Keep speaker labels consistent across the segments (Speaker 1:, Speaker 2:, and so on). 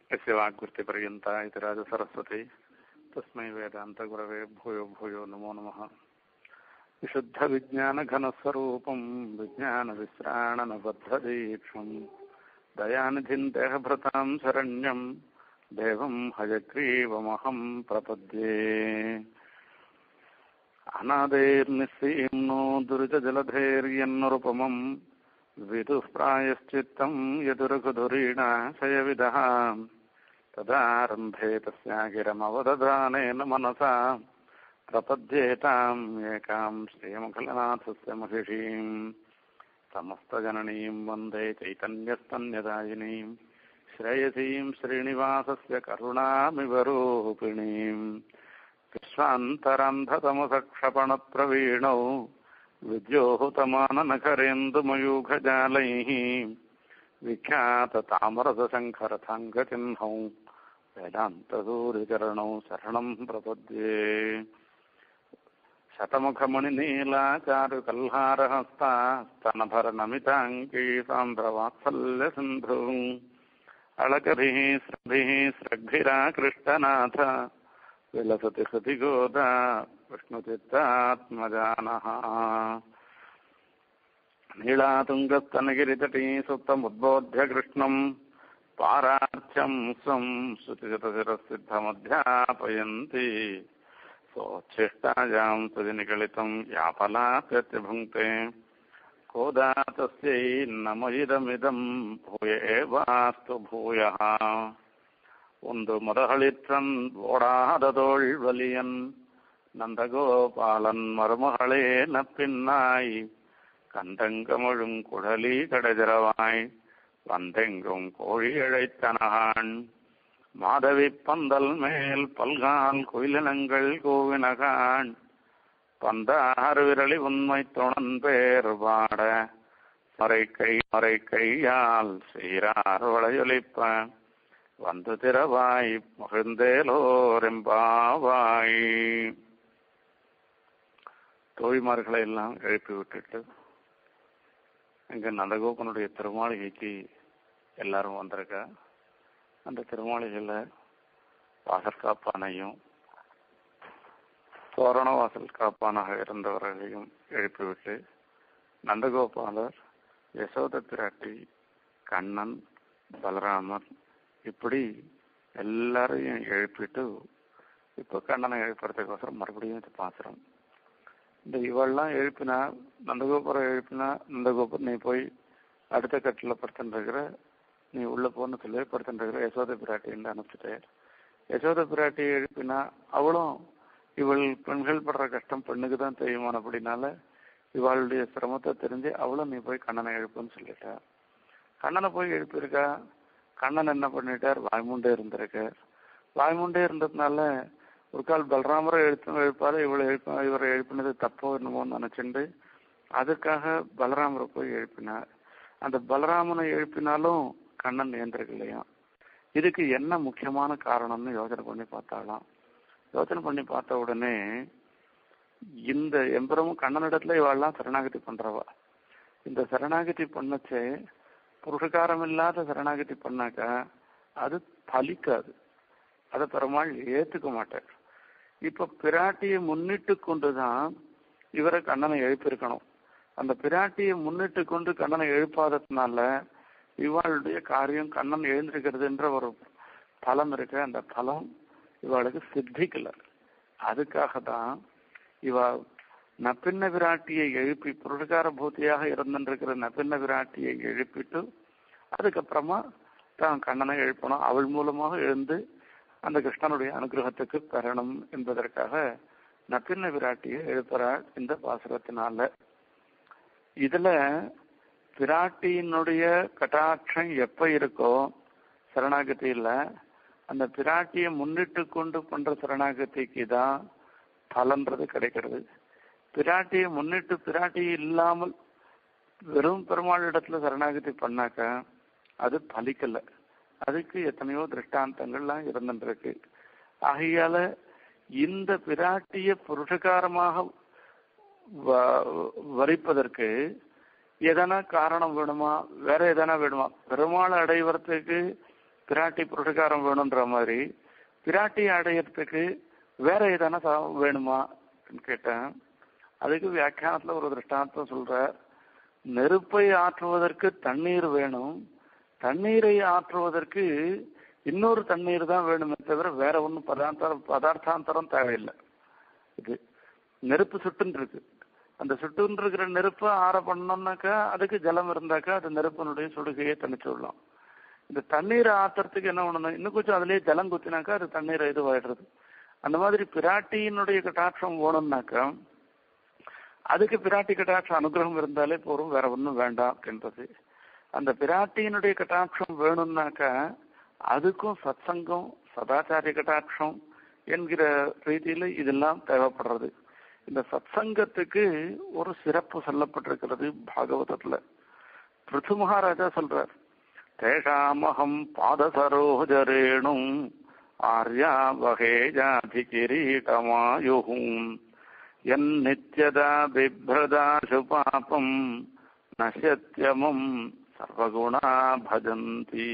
Speaker 1: यस्य वाग्वृत्तिपर्यन्ता इति राजसरस्वती तस्मै वेदान्तगुरवे भूयो भूयो नमो नमः विशुद्धविज्ञानघनस्वरूपं विज्ञानविश्राणनबद्धदीक्षं दयानिधिं देहभृतां शरण्यं देवं हयग्रीवमहं प्रपद्ये अनादैर्निस्सीम्नो दुरितजलधैर्यन्नुरुपमम् विदुः प्रायश्चित्तं यदुरघुधुरीणाशयविदः तदारम्भे तस्यागिरमवदधानेन मनसा प्रपद्येताम् एकां श्रीमखलनाथस्य महिषीम् समस्तजननीं वन्दे चैतन्यस्तन्यदायिनीं श्रेयसीं श्रीनिवासस्य करुणामिवरूपिणीम् विश्वान्तरन्धतमसक्षपणप्रवीणौ विद्योहुतमाननकरेन्दुमयूखजालैः विख्याततामरसशङ्खरथाङ्गचिह्नौ वेदान्तसूरिचरणौ शरणं प्रपद्ये शतमुखमणिनीलाचारुकल्हारहस्ता स्तनभरनमिताङ्की सान्द्रवात्सल्यसिन्धु अलकभिः स्रभिः स्रग्भिराकृष्टनाथ विलसति हृदि गोदा विष्णुचित्तात्मजानः नीलातुङ्गस्तनगिरितटी सुप्तमुद्बोध्य कृष्णम् पारार्थ्यं स्वं श्रुतिगतशिरसिद्धमध्यापयन्ति सोच्छिष्टायां सुदिनिकलितं यापलाप्यत्यभुङ्क्ते कोदा तस्यै नमयिदमिदं भूय एवास्तु भूयः ಒಂದು ಮದಹಳಿತ್ರನ್ ಓಡಾದದೋಳ್ ವಲಿಯನ್ நந்தகோபாலன் மருமகளே நப்பின்னாய் கந்தங்கமழும் குழலி கடைதிரவாய் வந்தெங்கும் கோழி இழைத்தனகான் மாதவி பந்தல் மேல் பல்கால் குயிலினங்கள் கோவினகான் பந்தாறு விரலி உண்மை துணன் பேர் பாட மறை கை மறை கையால் சீரார் வளையொலிப்ப வந்து திறவாய் மகிழ்ந்தேலோரெம்பாவாய் தோழிமார்களை எல்லாம் எழுப்பி விட்டுட்டு இங்க நந்தகோபனுடைய திருமாளிகைக்கு எல்லாரும் வந்திருக்கா அந்த திருமாளிகையில வாசல் காப்பானையும் தோரண வாசல் காப்பானாக இருந்தவர்களையும் எழுப்பிவிட்டு நந்தகோபாலர் யசோத பிராட்டி கண்ணன் பலராமர் இப்படி எல்லாரையும் எழுப்பிட்டு இப்போ கண்ணனை எழுப்புறதுக்கோசரம் மறுபடியும் இது பாசுறோம் இந்த இவெல்லாம் எழுப்பினா நந்தகோபுரம் எழுப்பினா நந்தகோபுரம் நீ போய் அடுத்த கட்டில் படுத்துருக்கிற நீ உள்ள போன்னு சொல்லி படுத்துருக்கிற யசோத பிராட்டின்னு அனுப்பிச்சிட்டு யசோத பிராட்டி எழுப்பினா அவளும் இவள் பெண்கள் படுற கஷ்டம் பெண்ணுக்கு தான் தெரியுமானபடினால இவளுடைய சிரமத்தை தெரிஞ்சு அவளும் நீ போய் கண்ணனை எழுப்புன்னு சொல்லிட்டா கண்ணனை போய் எழுப்பியிருக்கா கண்ணன் என்ன பண்ணிட்டார் வாய்மூண்டே இருந்திருக்கார் வாய்மூண்டே இருந்ததுனால ஒரு கால் பலராமரை எழுத்து எழுப்பாரு இவளை எழுப்ப இவரை எழுப்பினது தப்போ என்னமோன்னு நினைச்சுண்டு அதுக்காக பலராமரை போய் எழுப்பினார் அந்த பலராமனை எழுப்பினாலும் கண்ணன் ஏந்திருக்கலையா இதுக்கு என்ன முக்கியமான காரணம்னு யோசனை பண்ணி பார்த்தாலாம் யோசனை பண்ணி பார்த்த உடனே இந்த எம்பரமும் கண்ணனிடத்துல இவாள்லாம் சரணாகதி பண்றவா இந்த சரணாகதி பண்ணச்சே புருஷகாரம் இல்லாத சரணாகதி பண்ணாக்கா அது பலிக்காது அதை பெருமாள் ஏத்துக்க மாட்டார் இப்ப பிராட்டியை முன்னிட்டு கொண்டுதான் இவரை கண்ணனை எழுப்பியிருக்கணும் அந்த பிராட்டியை முன்னிட்டு கொண்டு கண்ணனை எழுப்பாததுனால இவாளுடைய காரியம் கண்ணன் எழுந்திருக்கிறதுன்ற ஒரு பலம் இருக்கு அந்த பலம் இவாளுக்கு சித்திக்கல அதுக்காக தான் இவ நப்பின்ன விராட்டியை எழுப்பி புருஷகார பூத்தியாக இருந்திருக்கிற நப்பின்ன விராட்டியை எழுப்பிட்டு அதுக்கப்புறமா தான் கண்ணனை எழுப்பணும் அவள் மூலமாக எழுந்து அந்த கிருஷ்ணனுடைய அனுகிரகத்துக்கு பெறணும் என்பதற்காக நப்பின்ன விராட்டியை எழுப்புறாள் இந்த பாசுரத்தினால இதுல பிராட்டியினுடைய கட்டாட்சம் எப்ப இருக்கோ சரணாகதியில அந்த பிராட்டியை முன்னிட்டு கொண்டு பண்ற சரணாகதிக்கு தான் பலன்றது கிடைக்கிறது பிராட்டியை முன்னிட்டு பிராட்டி இல்லாமல் வெறும் பெருமாள் இடத்துல சரணாகதி பண்ணாக்க அது பலிக்கல அதுக்கு எத்தனையோ திருஷ்டாந்தங்கள்லாம் இருந்துருக்கு ஆகையால இந்த பிராட்டிய புருஷகாரமாக வரிப்பதற்கு எதனா காரணம் வேணுமா வேற எதனா வேணுமா பெருமாளை அடைவதற்கு பிராட்டி புருஷகாரம் வேணுன்ற மாதிரி பிராட்டி அடையறதுக்கு வேற எதனா சா- வேணுமா கேட்டேன் அதுக்கு வியாக்கியானத்துல ஒரு திருஷ்டாந்தம் சொல்ற நெருப்பை ஆற்றுவதற்கு தண்ணீர் வேணும் தண்ணீரை ஆற்றுவதற்கு இன்னொரு தண்ணீர் தான் வேணுமே தவிர வேற ஒன்றும் பதார்த்தம் பதார்த்தாந்தரம் தேவையில்லை இது நெருப்பு சுட்டுன்னு இருக்கு அந்த சுட்டுன்னு இருக்கிற நெருப்பை ஆற பண்ணோம்னாக்கா அதுக்கு ஜலம் இருந்தாக்கா அது நெருப்பினுடைய சுடுகையை தணிச்சு விடலாம் இந்த தண்ணீரை ஆத்துறதுக்கு என்ன பண்ணணும் இன்னும் கொஞ்சம் அதுலயே ஜலம் குத்தினாக்கா அது தண்ணீரை இதுவாயிடுறது அந்த மாதிரி பிராட்டியினுடைய கட்டாட்சம் வேணும்னாக்கா அதுக்கு பிராட்டி கட்டாட்ச அனுகிரகம் இருந்தாலே போதும் வேற ஒன்றும் வேண்டாம் அப்படின்றது அந்த பிராட்டியினுடைய கட்டாட்சம் வேணும்னாக்கா அதுக்கும் சத்சங்கம் சதாச்சாரிய கட்டாட்சம் என்கிற ரீதியில இதெல்லாம் தேவைப்படுறது இந்த சத்சங்கத்துக்கு ஒரு சிறப்பு சொல்லப்பட்டிருக்கிறது பாகவதத்துல பிருத்து மகாராஜா சொல்றார் தேஷாமகம் பாதசரோஜரேணும் ஆர்யா வகேஜாதி கிரீட்டமாயுகும் என் நித்யதா பிப்ரதாசு பாபம் நசத்யமம் சர்வகுணா பஜந்தி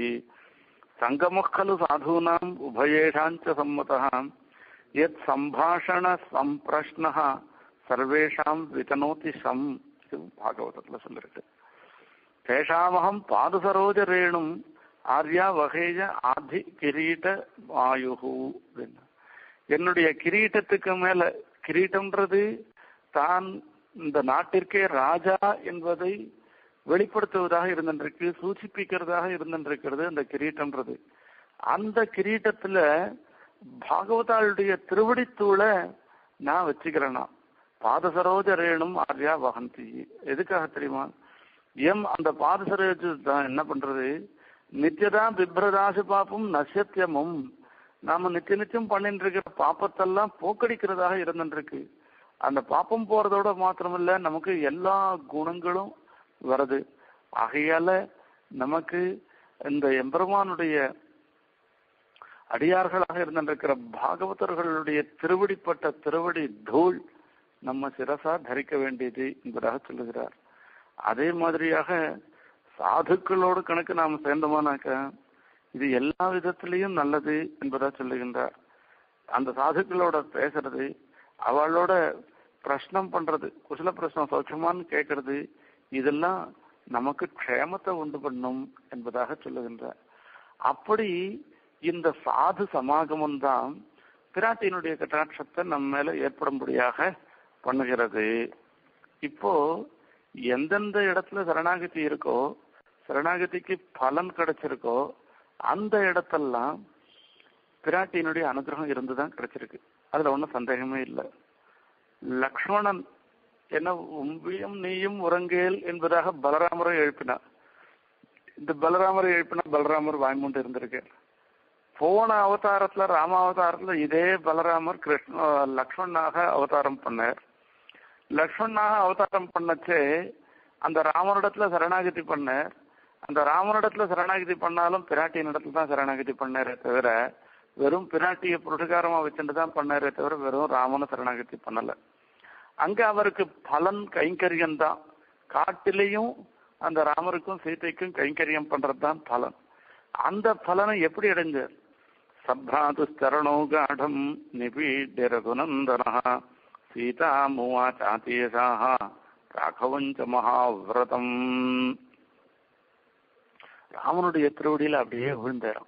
Speaker 1: சங்கமः खलु साधूनाम् उभयेषाञ्च सम्मतः यत् सम्भाषण सम्प्रश्नः சர்வேஷாம் விதனோதி சம் இது பாகவதத்துல சொல்லிருக்கு தேஷாமகம் பாதசரோஜ ரேணும் ஆர்யா வகேஜ ஆதி கிரீட வாயுகு அப்படின்னு என்னுடைய கிரீட்டத்துக்கு மேல கிரீட்டம்ன்றது தான் இந்த நாட்டிற்கே ராஜா என்பதை வெளிப்படுத்துவதாக இருந்திருக்கு சூச்சிப்பிக்கிறதாக இருந்திருக்கிறது அந்த கிரீட்டம்ன்றது அந்த கிரீட்டத்துல பாகவதாளுடைய திருவடித்தூளை நான் வச்சுக்கிறேனா பாதசரோஜ ரேணும் ஆர்யா வகந்தி எதுக்காக தெரியுமா எம் அந்த பாதசரோஜ தான் என்ன பண்றது நித்தியதா பிப்ரதாசு பாப்பும் நசத்தியமும் நாம நித்திய நித்தியம் பண்ணிட்டு இருக்கிற பாப்பத்தெல்லாம் போக்கடிக்கிறதாக இருந்துருக்கு அந்த பாப்பம் போறதோட மாத்திரமில்ல நமக்கு எல்லா குணங்களும் வருது ஆகையால நமக்கு இந்த எம்பெருமானுடைய அடியார்களாக இருந்திருக்கிற பாகவதர்களுடைய திருவடிப்பட்ட திருவடி தூள் நம்ம சிரசா தரிக்க வேண்டியது என்பதாக சொல்லுகிறார் அதே மாதிரியாக சாதுக்களோடு கணக்கு நாம் சேர்ந்தோமானாக்க இது எல்லா விதத்திலையும் நல்லது என்பதா சொல்லுகின்றார் அந்த சாதுக்களோட பேசுறது அவளோட பிரஷ்னம் பண்றது குசல பிரശ്னம் சௌச்சமான்னு கேட்கறது இதெல்லாம் நமக்கு க்ஷேமத்தை உண்டு பண்ணும் என்பதாக சொல்லுகின்றார் அப்படி இந்த சாது சமாகமம் தான் பிராட்டியினுடைய கட்டாட்சத்தை நம்ம மேல ஏற்படும்படியாக பண்ணுகிறது இப்போ எந்தெந்த இடத்துல சரணாகதி இருக்கோ சரணாகதிக்கு பலன் கிடைச்சிருக்கோ அந்த இடத்தெல்லாம் பிராட்டியினுடைய அனுகிரகம் இருந்துதான் கிடைச்சிருக்கு அதுல ஒன்றும் சந்தேகமே இல்லை லக்ஷ்மணன் என்ன உம்பியும் நீயும் உறங்கேல் என்பதாக பலராமரை எழுப்பினார் இந்த பலராமரை எழுப்பினா பலராமர் வாய்மூண்டு இருந்திருக்கார் போன அவதாரத்துல ராம அவதாரத்துல இதே பலராமர் கிருஷ்ண லக்ஷ்மணனாக அவதாரம் பண்ணார் லக்ஷ்மணனாக அவதாரம் பண்ணச்சே அந்த ராமனிடத்துல சரணாகதி பண்ணார் அந்த ராமனிடத்துல சரணாகதி பண்ணாலும் பிராட்டியின் இடத்துல தான் சரணாகதி பண்ணாரே தவிர வெறும் பிராட்டியை புருஷகாரமா வச்சுட்டு தான் பண்ணாரே தவிர வெறும் ராமனை சரணாகதி பண்ணல அங்க அவருக்கு பலன் கைங்கரியம் தான் காட்டிலையும் அந்த ராமருக்கும் சீதைக்கும் கைங்கரியம் பண்றதுதான் பலன் அந்த பலனை எப்படி அடைஞ்சார் சப்ராது சரணோ காடம் நிபீட்ய ரகுநந்தன சீதா மூவா சாத்தீயசாக ராகவஞ்ச மகாவிரதம் ராமனுடைய திருவடியில அப்படியே விழுந்தாராம்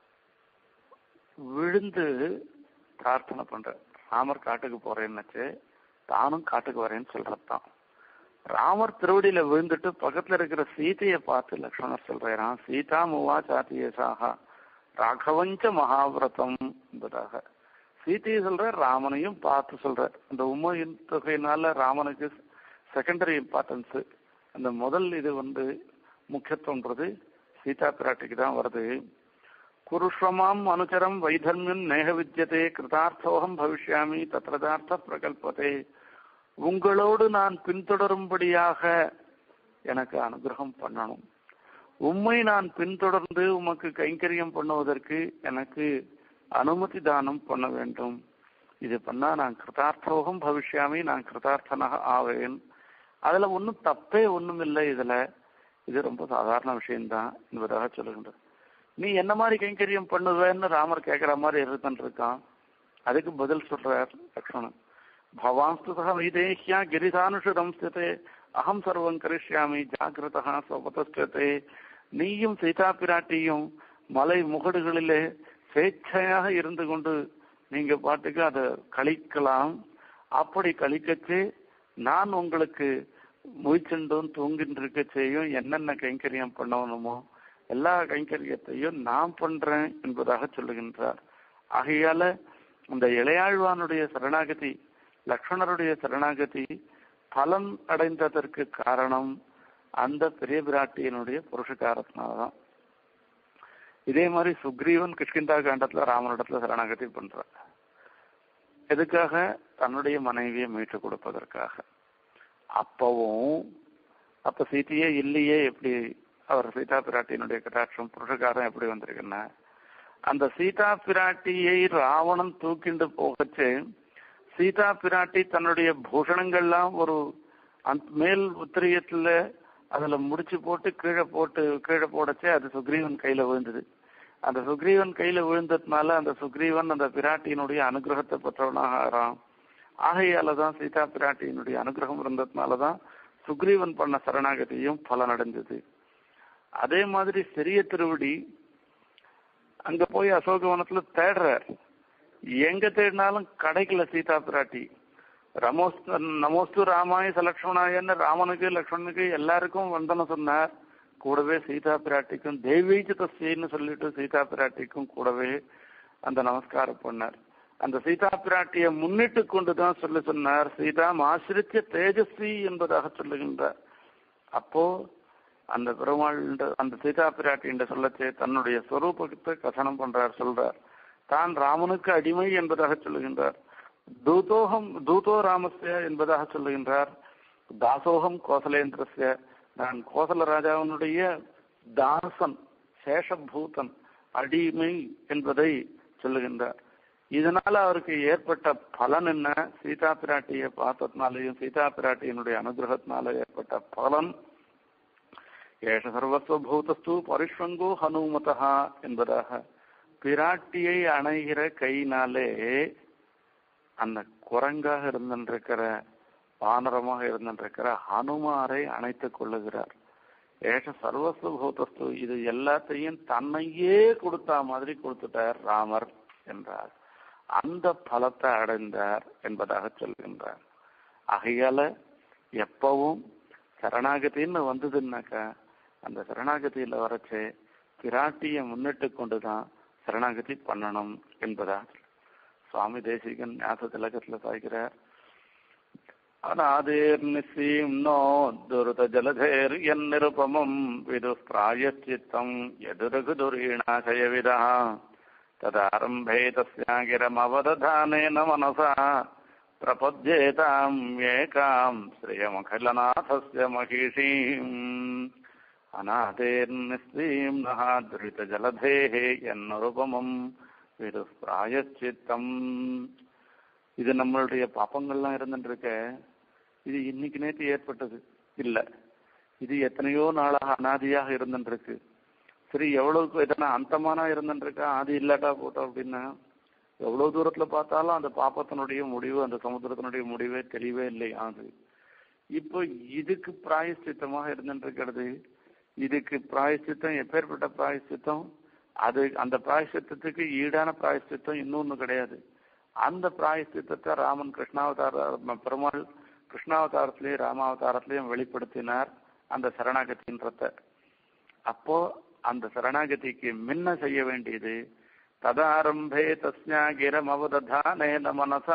Speaker 1: விழுந்து பிரார்த்தனை பண்ற ராமர் காட்டுக்கு போறேன்னுச்சு தானும் காட்டுக்கு வரேன்னு சொல்றதுதான் ராமர் திருவடியில விழுந்துட்டு பக்கத்துல இருக்கிற சீதையை பார்த்து லக்ஷ்மணர் சொல்றாராம் சீதா மூவா சாத்தியசாக ராகவஞ்ச மகாவிரதம் என்பதாக சீதையை சொல்ற ராமனையும் பார்த்து சொல்ற அந்த உமையின் தொகையினால ராமனுக்கு செகண்டரி இம்பார்ட்டன்ஸ் அந்த முதல் இது வந்து முக்கியத்துவன்றது சீதா பிராட்டிக்கு தான் வருது குருஷ்வமாம் அனுச்சரம் வைதர்மியன் நேக வித்தியதே கிருதார்த்தோகம் பவிஷ்யாமி தத்ரதார்த்த பிரகல்பதே உங்களோடு நான் பின்தொடரும்படியாக எனக்கு அனுகிரகம் பண்ணணும் உம்மை நான் பின்தொடர்ந்து உமக்கு கைங்கரியம் பண்ணுவதற்கு எனக்கு அனுமதி தானம் பண்ண வேண்டும் இது பண்ணா நான் கிருதார்த்தோகம் பவிஷ்யாமி நான் கிருதார்த்தனாக ஆவேன் அதுல ஒன்றும் தப்பே ஒன்றும் இல்லை இதுல இது ரொம்ப சாதாரண விஷயம்தான் என்பதாக சொல்லுகின்றது நீ என்ன மாதிரி கைங்கரியம் பண்ணுவேன்னு ராமர் கேட்கிற மாதிரி இருந்துட்டு இருக்கான் அதுக்கு பதில் சொல்றார் லக்ஷ்மணன் பவான்ஸ்துதா வைதேஹ்யா கிரிதானுஷதம் ஸ்திதே அகம் சர்வம் கரிஷ்யாமி ஜாகிரதா சொபதஸ்டதே நீயும் சீதா பிராட்டியும் மலை முகடுகளிலே ஸ்வேച്ഛையாக இருந்து கொண்டு நீங்க பாட்டுக்கு அதை கழிக்கலாம் அப்படி கழிக்கச்சு நான் உங்களுக்கு முயற்சிண்டும் தூங்கிட்டு இருக்க செய்யும் என்னென்ன கைங்கரியம் பண்ணணுமோ எல்லா கைங்கரியத்தையும் நான் பண்றேன் என்பதாக சொல்லுகின்றார் ஆகையால இந்த இளையாழ்வானுடைய சரணாகதி லக்ஷ்மணருடைய சரணாகதி பலன் அடைந்ததற்கு காரணம் அந்த பெரிய பிராட்டியினுடைய புருஷகாரத்தினால்தான் இதே மாதிரி சுக்ரீவன் கிஷ்கிந்தா காண்டத்துல ராமனிடத்துல சரணாகதி பண்றார் எதுக்காக தன்னுடைய மனைவியை மீட்டு கொடுப்பதற்காக அப்பவும் அப்ப சீத்தையே இல்லையே எப்படி அவர் சீதா பிராட்டியினுடைய கட்டாட்சம் புருஷகாரம் எப்படி வந்திருக்குன்னா அந்த சீதா பிராட்டியை ராவணன் தூக்கிண்டு போகச்சு சீதா பிராட்டி தன்னுடைய பூஷணங்கள்லாம் ஒரு அந்த மேல் உத்திரியத்துல அதுல முடிச்சு போட்டு கீழே போட்டு கீழே போடச்சே அது சுக்ரீவன் கையில விழுந்தது அந்த சுக்ரீவன் கையில விழுந்ததுனால அந்த சுக்ரீவன் அந்த பிராட்டியினுடைய அனுகிரகத்தை பெற்றவனாக ஆகிறான் ஆகையால தான் சீதா பிராட்டியினுடைய அனுகிரகம் இருந்ததுனாலதான் சுக்ரீவன் பண்ண சரணாகதியும் பலனடைஞ்சது அதே மாதிரி பெரிய திருவடி அங்க போய் அசோகவனத்துல தேடுறார் எங்க தேடினாலும் கிடைக்கல சீதா பிராட்டி ரமோஸ் நமோஸ்து ராமாய சலக்ஷ்மணாயன்னு ராமனுக்கு லக்ஷ்மணனுக்கு எல்லாருக்கும் வந்தனம் சொன்னார் கூடவே சீதா பிராட்டிக்கும் தெய்வீக தஸ்யின்னு சொல்லிட்டு சீதா பிராட்டிக்கும் கூடவே அந்த நமஸ்காரம் பண்ணார் அந்த சீதா பிராட்டியை முன்னிட்டு கொண்டுதான் சொல்லி சொன்னார் சீதா ஆசிரித்த தேஜஸ்வி என்பதாக சொல்லுகின்றார் அப்போ அந்த பெருமாள் அந்த சீதா பிராட்டி சொல்லச்சே தன்னுடைய ஸ்வரூபத்தை கசனம் பண்றார் சொல்றார் தான் ராமனுக்கு அடிமை என்பதாக சொல்லுகின்றார் தூதோகம் தூதோ ராமஸ்ய என்பதாக சொல்லுகின்றார் தாசோகம் கோசலேந்திரஸ்ய நான் கோசல ராஜாவினுடைய தாசன் சேஷபூதன் அடிமை என்பதை சொல்லுகின்றார் இதனால அவருக்கு ஏற்பட்ட பலன் என்ன சீதா பிராட்டியை பார்த்ததுனாலையும் சீதா பிராட்டியினுடைய அனுகிரகத்தினால ஏற்பட்ட பலன் ஏஷ சர்வஸ்வபூதஸ்து பரிஷ்வங்கோ ஹனுமதா என்பதாக பிராட்டியை அணைகிற கையினாலே அந்த குரங்காக இருந்திருக்கிற வானரமாக இருந்திருக்கிற ஹனுமாரை அணைத்துக் கொள்ளுகிறார் ஏஷ சர்வஸ்வ பூதஸ்து இது எல்லாத்தையும் தன்னையே கொடுத்தா மாதிரி கொடுத்துட்டார் ராமர் என்றார் அந்த பலத்தை அடைந்தார் என்பதாக சொல்கின்றார் ஆகையால எப்பவும் சரணாகதின்னு வந்ததுன்னாக்கா அந்த சரணாகதியில வரச்சு பிராட்டியை முன்னிட்டு கொண்டுதான் சரணாகதி பண்ணணும் என்பதா சுவாமி தேசிகன் ஞாச திலகத்துல சாய்க்கிறார் அநாதேர்நிசீம் நோ துருத ஜலதேர் என் நிருபமம் விது பிராயச்சித்தம் எதுரகு துரீணாசயவிதா ததாரம்பே தஸ்யாகிரமவததானேன மனசா பிரபத்யேதாம் ஏகாம் ஸ்ரீயமகிலநாதஸ்ய மகிஷீம் அநாதேர்நிஸ்லீம் நகா துரித ஜலதேः என்னுபமம் விது பிராயச்சித்தம் இது நம்மளுடைய பாப்பங்கள்லாம் இருந்துட்டு இருக்க இது இன்னைக்கு நேற்று ஏற்பட்டது இல்ல இது எத்தனையோ நாளாக அனாதியாக இருந்துட்டு இருக்கு சரி எவ்வளவுக்கு எத்தனை அந்தமானா இருந்துட்டு இருக்கா அது இல்லாட்டா போட்டோம் அப்படின்னா எவ்வளவு தூரத்துல பார்த்தாலும் அந்த பாப்பத்தினுடைய முடிவு அந்த சமுத்திரத்தினுடைய முடிவே தெளிவே இல்லை அது இப்போ இதுக்கு பிராயஷ்சித்தமாக இருந்துட்டு இருக்கிறது இதுக்கு பிராயஷ்சித்தம் எப்பேற்பட்ட பிராயஷ்சித்தம் அது அந்த பிராயஷ்சித்தத்துக்கு ஈடான பிராயஷ்சித்தம் இன்னொன்னு கிடையாது அந்த பிராயஷ்சித்தத்தை ராமன் கிருஷ்ணாவதார பெருமாள் கிருஷ்ணாவதாரத்திலையும் ராமாவதாரத்திலையும் வெளிப்படுத்தினார் அந்த சரணாகதின்றத அப்போ அந்த சரணாகதிக்கு முன்ன செய்ய வேண்டியது ததாரம்பே தஸ்யாகிரம் அவததானேன மனசா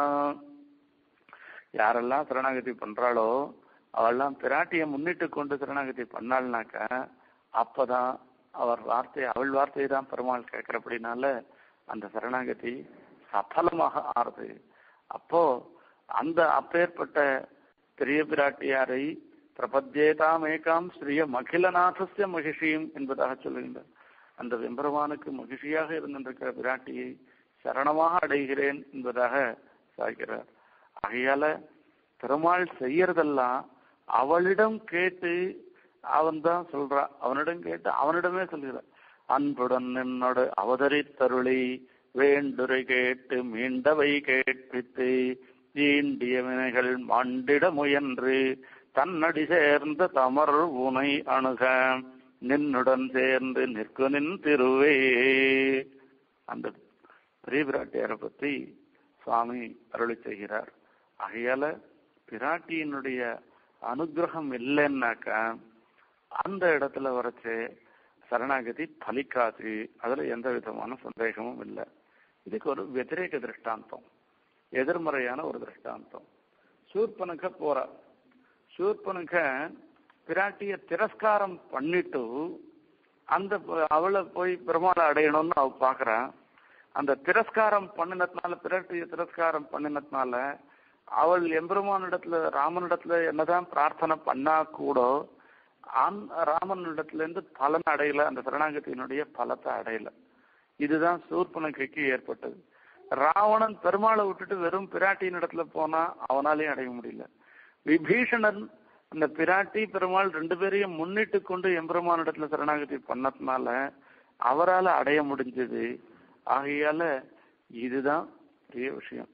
Speaker 1: யாரெல்லாம் சரணாகதி பண்றாளோ அவெல்லாம் பிராட்டியை முன்னிட்டு கொண்டு சரணாகதி பண்ணாள்னாக்கா அப்பதான் அவர் வார்த்தை அவள் வார்த்தையை தான் பெருமாள் கேட்கிறபடினால அந்த சரணாகதி சஃலமாக ஆறுது அப்போ அந்த அப்பேற்பட்ட பெரிய பிராட்டியாரை பிரபத்யேதாம் ஏகாம் ஸ்ரீய மகிழநாதஸ்ய மகிஷியும் என்பதாக சொல்லுகின்றார் அந்த வெம்பெருமானுக்கு மகிழ்ச்சியாக இருந்திருக்கிற பிராட்டியை சரணமாக அடைகிறேன் என்பதாக சாய்கிறார் ஆகையால பெருமாள் செய்யறதெல்லாம் அவளிடம் கேட்டு அவன் தான் சொல்றான் அவனிடம் கேட்டு அவனிடமே சொல்கிறான் அன்புடன் நின்னோடு அவதரித்தருளி வேண்டுரை கேட்டு மீண்டவை கேட்பித்து ஈண்டிய வினைகள் மாண்டிட முயன்று தன்னடி சேர்ந்த தமர் உனை அணுக நின்னுடன் சேர்ந்து நிற்கு நின் திருவே அந்த பெரிய பிராட்டியாரை பத்தி சுவாமி அருளி செய்கிறார் ஆகையால பிராட்டியினுடைய அனுகிரகம் இல்லைன்னாக்கா அந்த இடத்துல வரைச்சு சரணாகதி பலிக்காது அதுல எந்த விதமான சந்தேகமும் இல்லை இதுக்கு ஒரு வெதிரேக திருஷ்டாந்தம் எதிர்மறையான ஒரு திருஷ்டாந்தம் சூர்பனுக்க போறா சூர்பனுக்க பிராட்டிய திரஸ்காரம் பண்ணிட்டு அந்த அவளை போய் பெருமாளை அடையணும்னு அவ பாக்குறா அந்த திரஸ்காரம் பண்ணினதுனால பிராட்டிய திரஸ்காரம் பண்ணினதுனால அவள் எம்பெருமானிடத்துல ராமனிடத்துல என்னதான் பிரார்த்தனை பண்ணா கூட அந் ராமனிடத்துல இருந்து பலன் அடையல அந்த சரணாகத்தினுடைய பலத்தை அடையல இதுதான் சூர்பனகைக்கு ஏற்பட்டது ராவணன் பெருமாளை விட்டுட்டு வெறும் பிராட்டியின் இடத்துல போனா அவனாலையும் அடைய முடியல விபீஷணன் அந்த பிராட்டி பெருமாள் ரெண்டு பேரையும் முன்னிட்டு கொண்டு எம்பெருமான் இடத்துல சரணாகதி பண்ணதுனால அவரால் அடைய முடிஞ்சது ஆகையால இதுதான் பெரிய விஷயம்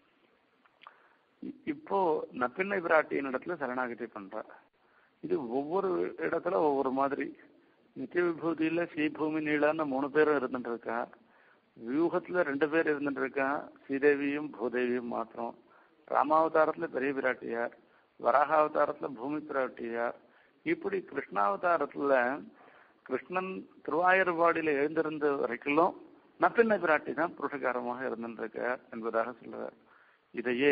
Speaker 1: இப்போ நப்பிண்ணை பிராட்டியின் இடத்துல சரணாகதி பண்ற இது ஒவ்வொரு இடத்துல ஒவ்வொரு மாதிரி நித்திய விபூதியில ஸ்ரீபூமி நீளான்னு மூணு பேரும் இருந்துட்டு இருக்கா வியூகத்துல ரெண்டு பேர் இருந்துட்டு இருக்கா ஸ்ரீதேவியும் பூதேவியும் மாத்திரம் ராமாவதாரத்துல பெரிய பிராட்டியார் வராகாவதாரத்துல பூமி பிராட்டியார் இப்படி கிருஷ்ணாவதாரத்துல கிருஷ்ணன் திருவாயூர்பாடியில எழுந்திருந்த வரைக்கும் நப்பின்ன பிராட்டி தான் புருஷகாரமாக இருந்துருக்க என்பதாக சொல்றார் இதையே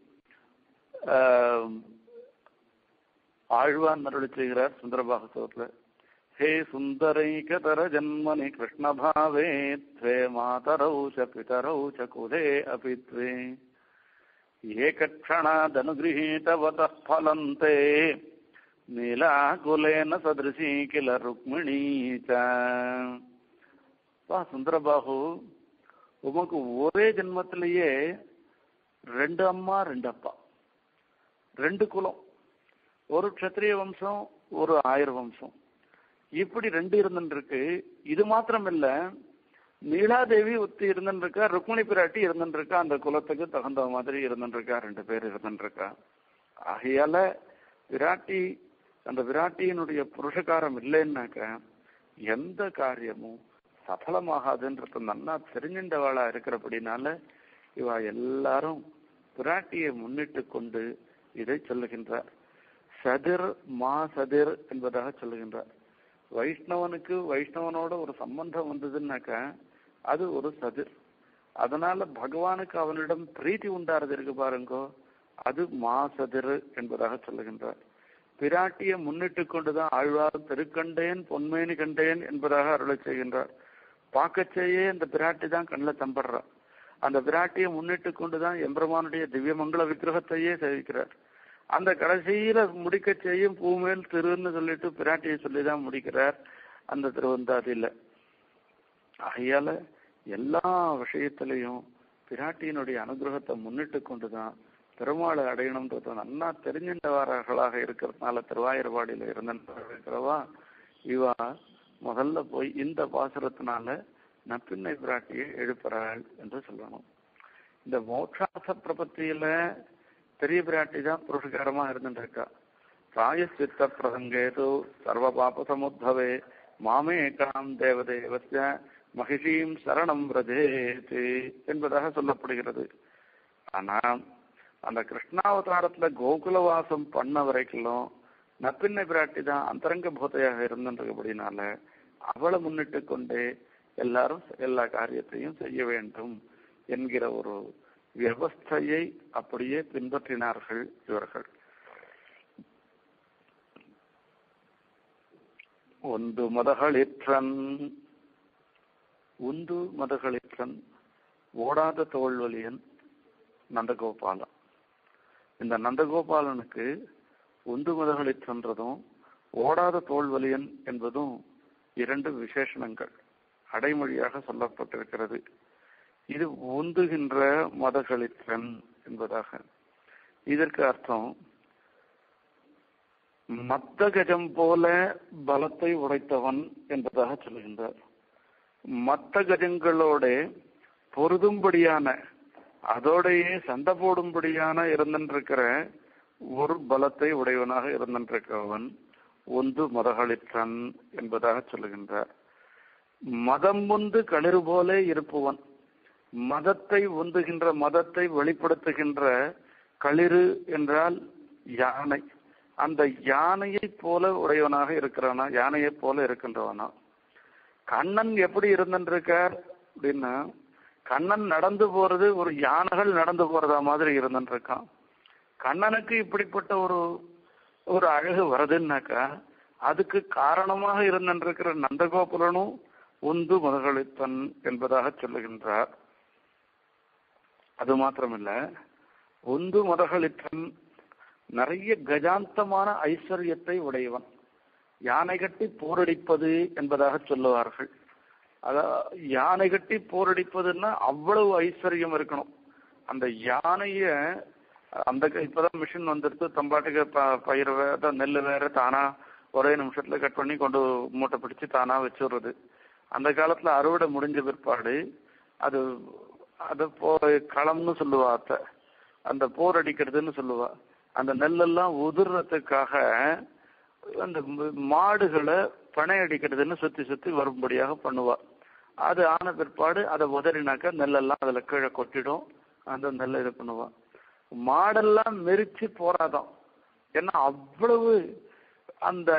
Speaker 1: ஆழ்வான் அருளி செய்கிறார் சுந்தரபாகசோத்துல ஹே சுந்தரைகதர ஜன்மனி கிருஷ்ணபாவே த்வே மாதரௌ ச பிதரௌ ச குலே அபி த்வே ஏகக்ஷணாதனுகிரகீதவதः ஃபலந்தே நீலாகுலேன சதிருஷி கில ருக்மிணீ ச வா சுந்தரபாகு உமக்கு ஒரே ஜென்மத்திலேயே ரெண்டு அம்மா ரெண்டு அப்பா ரெண்டு குலம் ஒரு க்ஷத்திரிய வம்சம் ஒரு ஆயிரம் வம்சம் இப்படி ரெண்டு இருந்துருக்கு இது மாத்திரம் இல்ல நீலாதேவி ஒத்தி இருந்துருக்கா ருக்மிணி பிராட்டி இருந்துருக்கா அந்த குலத்துக்கு தகுந்த மாதிரி இருந்துருக்கா ரெண்டு பேர் இருந்துருக்கா ஆகையால விராட்டி அந்த விராட்டியினுடைய புருஷகாரம் இல்லைன்னாக்க எந்த காரியமும் சஃலமாகாதுன்றது நன்னா தெரிஞ்சின்றவாளா இருக்கிறபடினால இவ எல்லாரும் பிராட்டியை முன்னிட்டு கொண்டு இதை சொல்லுகின்றார் சதிர் மா சதிர் என்பதாக சொல்லுகின்றார் வைஷ்ணவனுக்கு வைஷ்ணவனோட ஒரு சம்பந்தம் வந்ததுன்னாக்க அது ஒரு சதிர் அதனால பகவானுக்கு அவனிடம் பிரீத்தி உண்டாறது இருக்கு பாருங்கோ அது மா சதிர் என்பதாக சொல்லுகின்றார் பிராட்டியை முன்னிட்டு கொண்டுதான் ஆழ்வார் திருக்கண்டேன் பொன்மேனி கண்டேன் என்பதாக அருளை செய்கின்றார் பார்க்கச்சேயே இந்த பிராட்டி தான் கண்ணில் தம்படுறா அந்த பிராட்டியை முன்னிட்டு கொண்டுதான் எம்பெருமானுடைய திவ்யமங்கள விக்கிரகத்தையே சேவிக்கிறார் அந்த கடைசியில முடிக்க செய்யும் பூமேல் திருன்னு சொல்லிட்டு பிராட்டியை சொல்லிதான் முடிக்கிறார் அந்த திருவந்தாதியில ஆகையால எல்லா விஷயத்திலையும் பிராட்டியினுடைய அனுகிரகத்தை முன்னிட்டு கொண்டுதான் பெருமாளை அடையணும்ன்றத நன்னா தெரிஞ்சின்றவர்களாக இருக்கிறதுனால திருவாயூர்பாடியில இருந்திருக்கிறவா இவா முதல்ல போய் இந்த பாசுரத்தினால நப்பிண்ணை பிராட்டியை எழுப்புறாள் என்று சொல்லணும் இந்த மோட்சாச பிரபத்தியில பெரிய பிராட்டி தான் புருஷகாரமா இருந்துட்டு இருக்கா பிராயசித்த பிரசங்கேது சர்வ பாப சமுத்பவே மாமேகாம் தேவதேவஸ்ய மகிஷீம் சரணம் பிரதேது என்பதாக சொல்லப்படுகிறது ஆனா அந்த கிருஷ்ணாவதாரத்துல கோகுலவாசம் பண்ண வரைக்கும் நப்பிண்ணை பிராட்டி தான் அந்தரங்க பூதையாக இருந்துன்றபடினால அவளை முன்னிட்டு கொண்டே எல்லாரும் எல்லா காரியத்தையும் செய்ய வேண்டும் என்கிற ஒரு வியவஸ்தையை அப்படியே பின்பற்றினார்கள் இவர்கள் ஒன்று மதகளிற்றன் உந்து மதகளிற்றன் ஓடாத தோல்வலியன் நந்தகோபாலன் இந்த நந்தகோபாலனுக்கு உந்து மதகளிற்றன்றதும் ஓடாத தோல்வலியன் என்பதும் இரண்டு விசேஷணங்கள் அடைமொழியாக சொல்லப்பட்டிருக்கிறது இது உந்துகின்ற மதகளிற்றன் என்பதாக இதற்கு அர்த்தம் மத்த கஜம் போல பலத்தை உடைத்தவன் என்பதாக சொல்கின்றார் மற்ற கஜங்களோட பொருதும்படியான அதோடையே சண்டை போடும்படியான இருந்திருக்கிற ஒரு பலத்தை உடையவனாக இருந்திருக்கிறவன் ஒன்று மதகளிற்றன் என்பதாக சொல்லுகின்றார் மதம் ஒன்று களிறு போல இருப்பவன் மதத்தை ஒந்துகின்ற மதத்தை வெளிப்படுத்துகின்ற களிறு என்றால் யானை அந்த யானையை போல உடையவனாக இருக்கிறவனா யானையை போல இருக்கின்றவனா கண்ணன் எப்படி இருந்திருக்கார் அப்படின்னா கண்ணன் நடந்து போறது ஒரு யானைகள் நடந்து போறதா மாதிரி இருந்துருக்கான் கண்ணனுக்கு இப்படிப்பட்ட ஒரு ஒரு அழகு வருதுன்னாக்கா அதுக்கு காரணமாக இருந்திருக்கிற நந்தகோபுரனும் உந்து முதகளித்தன் என்பதாக சொல்லுகின்றார் அது மாத்திரமில்ல உந்து மதகளித்தன் நிறைய கஜாந்தமான ஐஸ்வர்யத்தை உடையவன் யானை கட்டி போரடிப்பது என்பதாக சொல்லுவார்கள் அத யானை கட்டி போரடிப்பதுன்னா அவ்வளவு ஐஸ்வர்யம் இருக்கணும் அந்த யானைய அந்த இப்பதான் மிஷின் வந்துடுத்து தம்பாட்டுக்கு ப பயிர் வேற நெல் வேற தானா ஒரே நிமிஷத்துல கட் பண்ணி கொண்டு மூட்டை பிடிச்சு தானா வச்சுடுறது அந்த காலத்துல அறுவடை முடிஞ்ச பிற்பாடு அது அது போ களம்னு சொல்லுவா அத்தை அந்த போர் அடிக்கிறதுன்னு சொல்லுவா அந்த நெல்லெல்லாம் உதிர்றதுக்காக அந்த மாடுகளை பனை அடிக்கிறதுன்னு சுத்தி சுத்தி வரும்படியாக பண்ணுவா அது ஆன பிற்பாடு அதை உதறினாக்கா நெல்லெல்லாம் அதுல கீழே கொட்டிடும் அந்த நெல்லை இது பண்ணுவா மாடெல்லாம் மெரிச்சு போராதான் ஏன்னா அவ்வளவு அந்த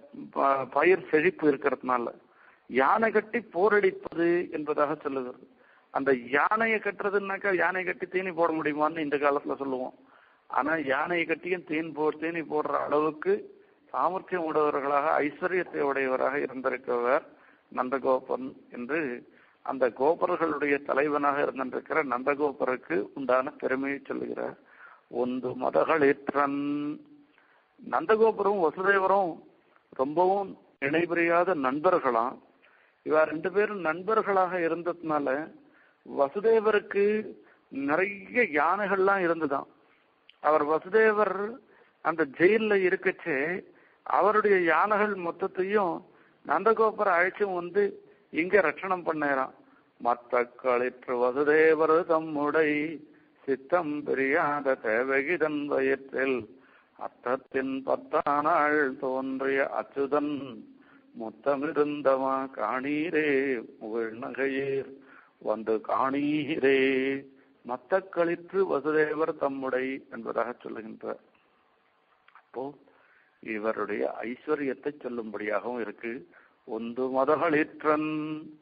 Speaker 1: பயிர் செழிப்பு இருக்கிறதுனால யானை கட்டி போரடிப்பது என்பதாக சொல்லுகிறது அந்த யானையை கட்டுறதுனாக்கா யானை கட்டி தீனி போட முடியுமான்னு இந்த காலத்துல சொல்லுவோம் ஆனா யானையை கட்டியும் தீன் போ தீனி போடுற அளவுக்கு சாமர்த்தியம் உடையவர்களாக ஐஸ்வர்யத்தை உடையவராக இருந்திருக்கிறவர் நந்தகோபன் என்று அந்த கோபர்களுடைய தலைவனாக இருந்திருக்கிற நந்தகோபருக்கு உண்டான பெருமையை சொல்லுகிறார் ஒன்று மதகளேற்றன் நந்தகோபுரம் வசுதேவரும் ரொம்பவும் இணைபிரியாத நண்பர்களாம் இவ ரெண்டு பேரும் நண்பர்களாக இருந்ததுனால வசுதேவருக்கு நிறைய யானைகள்லாம் இருந்துதான் அவர் வசுதேவர் அந்த ஜெயில இருக்கச்சே அவருடைய யானைகள் மொத்தத்தையும் நந்தகோபுரம் அழைச்சும் வந்து இங்க ரட்சணம் பண்ணாராம் மத்த களிற்று வசுதேவர் தம்முடை சித்தம் பிரியாத தேவகிதன் வயிற்றில் அத்தத்தின் பத்தானாள் தோன்றிய அச்சுதன் முத்தமிருந்தவா காணீரே முகிழ் நகையீர் வந்து காணீரே மத்த களிற்று வசுதேவர் தம்முடை என்பதாக சொல்லுகின்றார் அப்போ இவருடைய ஐஸ்வர்யத்தை சொல்லும்படியாகவும் இருக்கு ஒன்று மதகளிற்றன்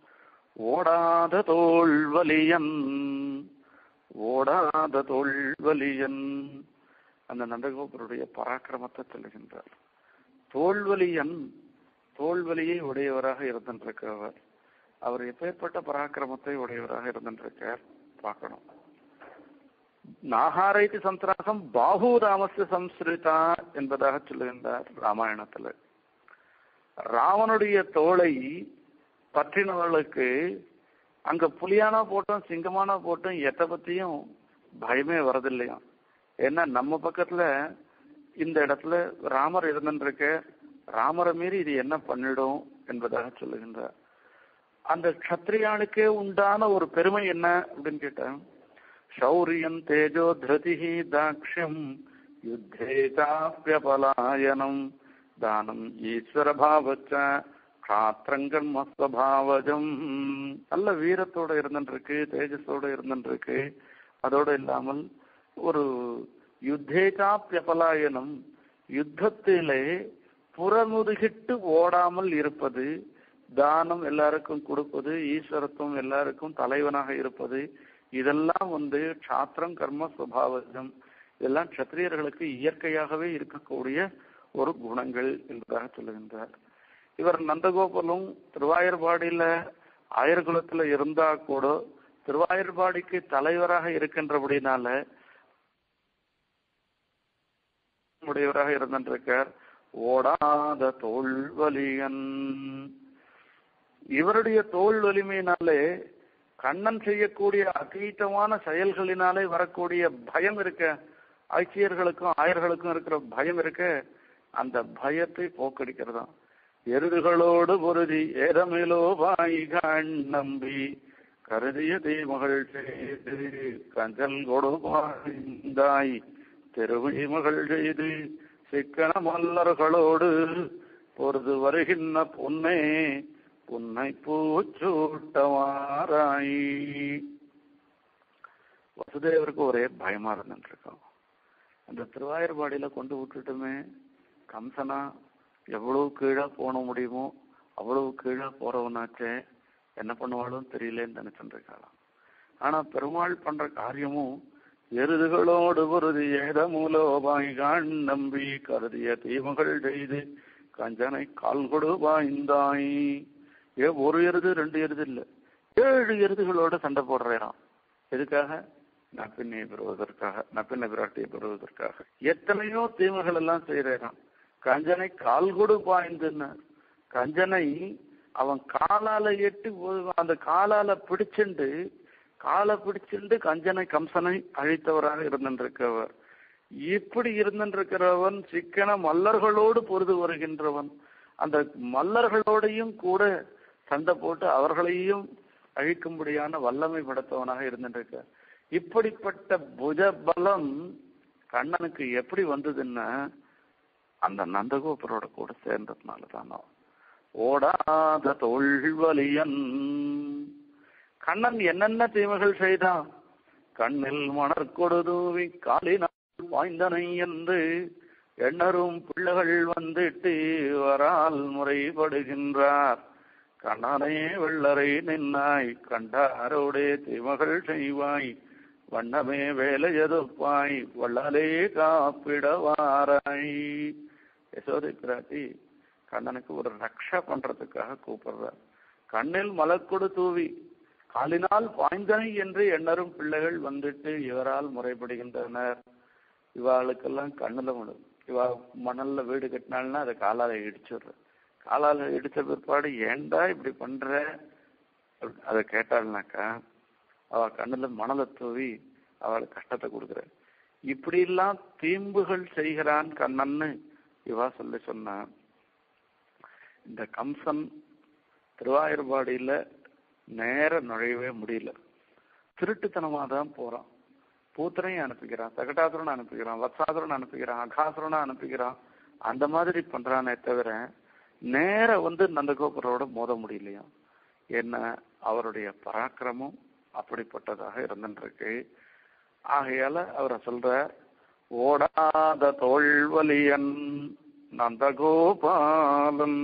Speaker 1: ஓடாத தோல்வலியன் ஓடாத தோல்வலியன் அந்த நந்தகோபுருடைய பராக்கிரமத்தை சொல்லுகின்றார் தோல்வலியன் தோல்வலியை உடையவராக இருந்திருக்கிறவர் அவர் எப்பேற்பட்ட பராக்கிரமத்தை உடையவராக இருந்திருக்கார் பார்க்கணும் நாகாரைத்து சந்திராசம் பாகு ராமஸ்ய சம்ஸ்கிருதா என்பதாக சொல்லுகின்றார் ராமாயணத்துல ராவனுடைய தோளை பற்றினவர்களுக்கு அங்க புலியானா போட்டும் சிங்கமானா போட்டும் எதை பத்தியும் பயமே வரதில்லையா ஏன்னா நம்ம பக்கத்துல இந்த இடத்துல ராமர் இருந்துருக்க ராமரை மீறி இது என்ன பண்ணிடும் என்பதாக சொல்லுகின்றார் அந்த கத்திரியாளுக்கே உண்டான ஒரு பெருமை என்ன அப்படின்னு கேட்டேன் शौर्यं तेजो धृतिः दाक्ष्यम् युद्धे चाप्यपलायनम् दानम् ஈஸ்வரபாவச்ச காத்திரங்கர்ம ஸ்வபாவஜம் நல்ல வீரத்தோட இருந்துருக்கு தேஜஸோட இருந்துருக்கு அதோட இல்லாமல் ஒரு யுத்தேகாப்பியபலாயனம் யுத்தத்திலே புறமுதுகிட்டு ஓடாமல் இருப்பது தானம் எல்லாருக்கும் கொடுப்பது ஈஸ்வரத்துவம் எல்லாருக்கும் தலைவனாக இருப்பது இதெல்லாம் வந்து சாத்திரம் கர்ம சுபாவம் இதெல்லாம் கத்திரியர்களுக்கு இயற்கையாகவே இருக்கக்கூடிய ஒரு குணங்கள் என்பதாக சொல்லுகின்றார் இவர் நந்தகோபாலும் திருவாயூர்பாடியில ஆயர்குலத்துல இருந்தா கூட திருவாயூர்பாடிக்கு தலைவராக இருக்கின்றபடினால உடையவராக இருந்திருக்கார் ஓடாத தோல்வலியன் இவருடைய தோல் வலிமையினாலே கண்ணன் செய்யக்கூடிய அதீதமான செயல்களினாலே வரக்கூடிய பயம் இருக்க ஆட்சியர்களுக்கும் ஆயர்களுக்கும் இருக்கிற பயம் இருக்க அந்த பயத்தை போக்கடிக்கிறதாம் எருதுகளோடு பொருதி ஏதமிலோ வாய்கான் நம்பி கருதிய தீமகள் செய்து கஞ்சல் கொடுப்பாய்ந்தாய் திருவிழி மகள் செய்து சிக்கன மல்லர்களோடு பொருது வருகின்ற பொன்னே புன்னை பூச்சூட்டவாராய் வசுதேவருக்கு ஒரே பயமா இருந்துட்டு இருக்கோம் அந்த திருவாயூர்பாடியில கொண்டு விட்டுட்டுமே கம்சனா எவ்வளவு கீழே போன முடியுமோ அவ்வளவு கீழே போறவனாச்சே என்ன பண்ணுவாலும் தெரியலேன்னு நினைச்சுட்டு இருக்காளாம் ஆனா பெருமாள் பண்ற காரியமும் எருதுகளோடு பொருதி ஏத மூலோபாய்கான் நம்பி கருதிய தீமகள் செய்து கஞ்சனை கால் கொடு பாய்ந்தாய் ஏ ஒரு எருது ரெண்டு எருது இல்ல ஏழு எருதுகளோட சண்டை போடுறான் எதுக்காக நப்பினை பெறுவதற்காக நப்பினை பிராட்டியை பெறுவதற்காக எத்தனையோ தீமைகள் எல்லாம் செய்யறான் கஞ்சனை கால் கொடு பாய்ந்துன்னு கஞ்சனை அவன் காலால எட்டி அந்த காலால பிடிச்சுண்டு காலை பிடிச்சுண்டு கஞ்சனை கம்சனை அழித்தவராக இருந்திருக்கிறவர் இப்படி இருந்திருக்கிறவன் சிக்கன மல்லர்களோடு பொருது வருகின்றவன் அந்த மல்லர்களோடையும் கூட சண்டை போட்டு அவர்களையும் அழிக்கும்படியான வல்லமை படைத்தவனாக இருந்திருக்க இப்படிப்பட்ட புஜ பலம் கண்ணனுக்கு எப்படி வந்ததுன்னா அந்த நந்தகோபுரோட கூட சேர்ந்ததுனால தானோ ஓடாத தோல்வலியன் கண்ணன் என்னென்ன தீமைகள் செய்தான் கண்ணில் மணற்கொடுதூவி காலினால் பாய்ந்தனை என்று எண்ணரும் பிள்ளைகள் வந்துட்டு வரால் முறைப்படுகின்றார் கண்ணனே வெள்ளரை நின்னாய் கண்டாரோடே தீமகள் செய்வாய் வண்ணமே வேலை எதுப்பாய் வள்ளலே காப்பிடவாராய் யசோதை பிராட்டி கண்ணனுக்கு ஒரு ரக்ஷா பண்றதுக்காக கூப்பிடுறார் கண்ணில் மலக்கொடு தூவி காலினால் பாய்ந்தனை என்று எண்ணரும் பிள்ளைகள் வந்துட்டு இவரால் முறைப்படுகின்றனர் இவாளுக்கெல்லாம் கண்ணுல விடும் இவா மணல்ல வீடு கட்டினாள்னா அதை காலால இடிச்சிடுற காலால இடிச்ச பிற்பாடு ஏன்டா இப்படி பண்ற அதை கேட்டாள்னாக்கா அவ கண்ணுல மணலை தூவி அவளுக்கு கஷ்டத்தை கொடுக்குற இப்படி எல்லாம் தீம்புகள் செய்கிறான் கண்ணன்னு இவா சொல்லி சொன்னா இந்த கம்சன் திருவாயூர்பாடியில நேர நுழையவே முடியல திருட்டுத்தனமா தான் போறான் பூத்தனையும் அனுப்பிக்கிறான் சகடாசுரனை அனுப்பிக்கிறான் வத்சாசுரனை அனுப்பிக்கிறான் அகாசுரனை அனுப்பிக்கிறான் அந்த மாதிரி பண்றானே தவிர நேர வந்து நந்தகோபுரோட மோத முடியலையா என்ன அவருடைய பராக்கிரமம் அப்படிப்பட்டதாக இருந்துருக்கு ஆகையால அவரை சொல்ற ஓடாத தோல்வலியன் நந்தகோபாலன்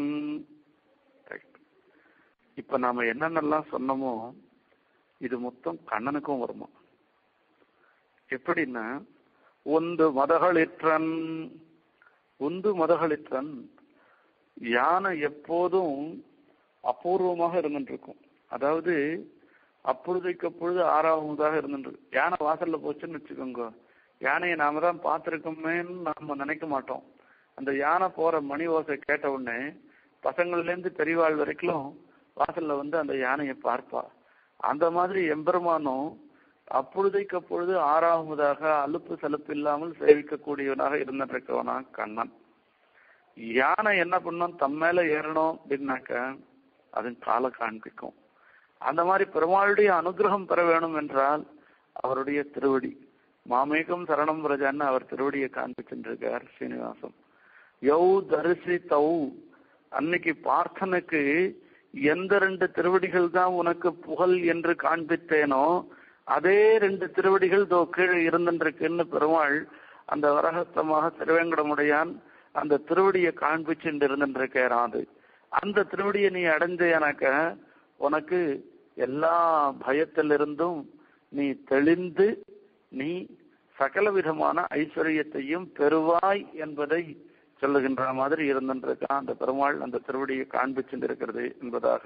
Speaker 1: இப்ப நாம என்னென்னலாம் சொன்னோமோ இது மொத்தம் கண்ணனுக்கும் வருமா எப்படின்னா ஒன்று மதகளிற்றன் ஒன்று மதகளிற்றன் யானை எப்போதும் அபூர்வமாக இருந்துட்டு இருக்கும் அதாவது அப்பொழுதைக்கு அப்பொழுது ஆறாவதாக இருந்துட்டு யானை வாசல்ல போச்சுன்னு வச்சுக்கோங்க யானையை நாம தான் பார்த்துருக்கோமேன்னு நாம நினைக்க மாட்டோம் அந்த யானை போற மணி ஓசை கேட்ட உடனே பசங்கள்ல இருந்து பெரியவாள் வரைக்கும் வாசல்ல வந்து அந்த யானையை பார்ப்பா அந்த மாதிரி எம்பெருமானும் அப்பொழுதைக்கு அப்பொழுது ஆறாவதாக அலுப்பு சலுப்பு இல்லாமல் சேவிக்கக்கூடியவனாக இருந்திருக்கவனா கண்ணன் யானை என்ன பண்ணும் தம் மேல ஏறணும் அப்படின்னாக்க அது காலை காண்பிக்கும் அந்த மாதிரி பெருமாளுடைய அனுகிரகம் பெற வேணும் என்றால் அவருடைய திருவடி மாமேகம் சரணம் பிரஜான்னு அவர் திருவடியை காண்பிச்சுருக்கார் ஸ்ரீனிவாசம் யௌ தரிசி தௌ அன்னைக்கு பார்த்தனுக்கு எந்த ரெண்டு திருவடிகள் தான் உனக்கு புகழ் என்று காண்பித்தேனோ அதே ரெண்டு திருவடிகள் தோ கீழே இருந்துருக்குன்னு பெருமாள் அந்த வரகத்தமாக திருவேங்கடமுடையான் அந்த திருவடியை காண்பிச்சுட்டு இருந்துருக்கிறான் அது அந்த திருவடியை நீ அடைஞ்சேனாக்க உனக்கு எல்லா பயத்திலிருந்தும் நீ தெளிந்து நீ சகல விதமான ஐஸ்வர்யத்தையும் பெறுவாய் என்பதை சொல்லுகின்ற மாதிரி இருந்துருக்கான் அந்த பெருமாள் அந்த திருவடியை காண்பிச்சுட்டு இருக்கிறது என்பதாக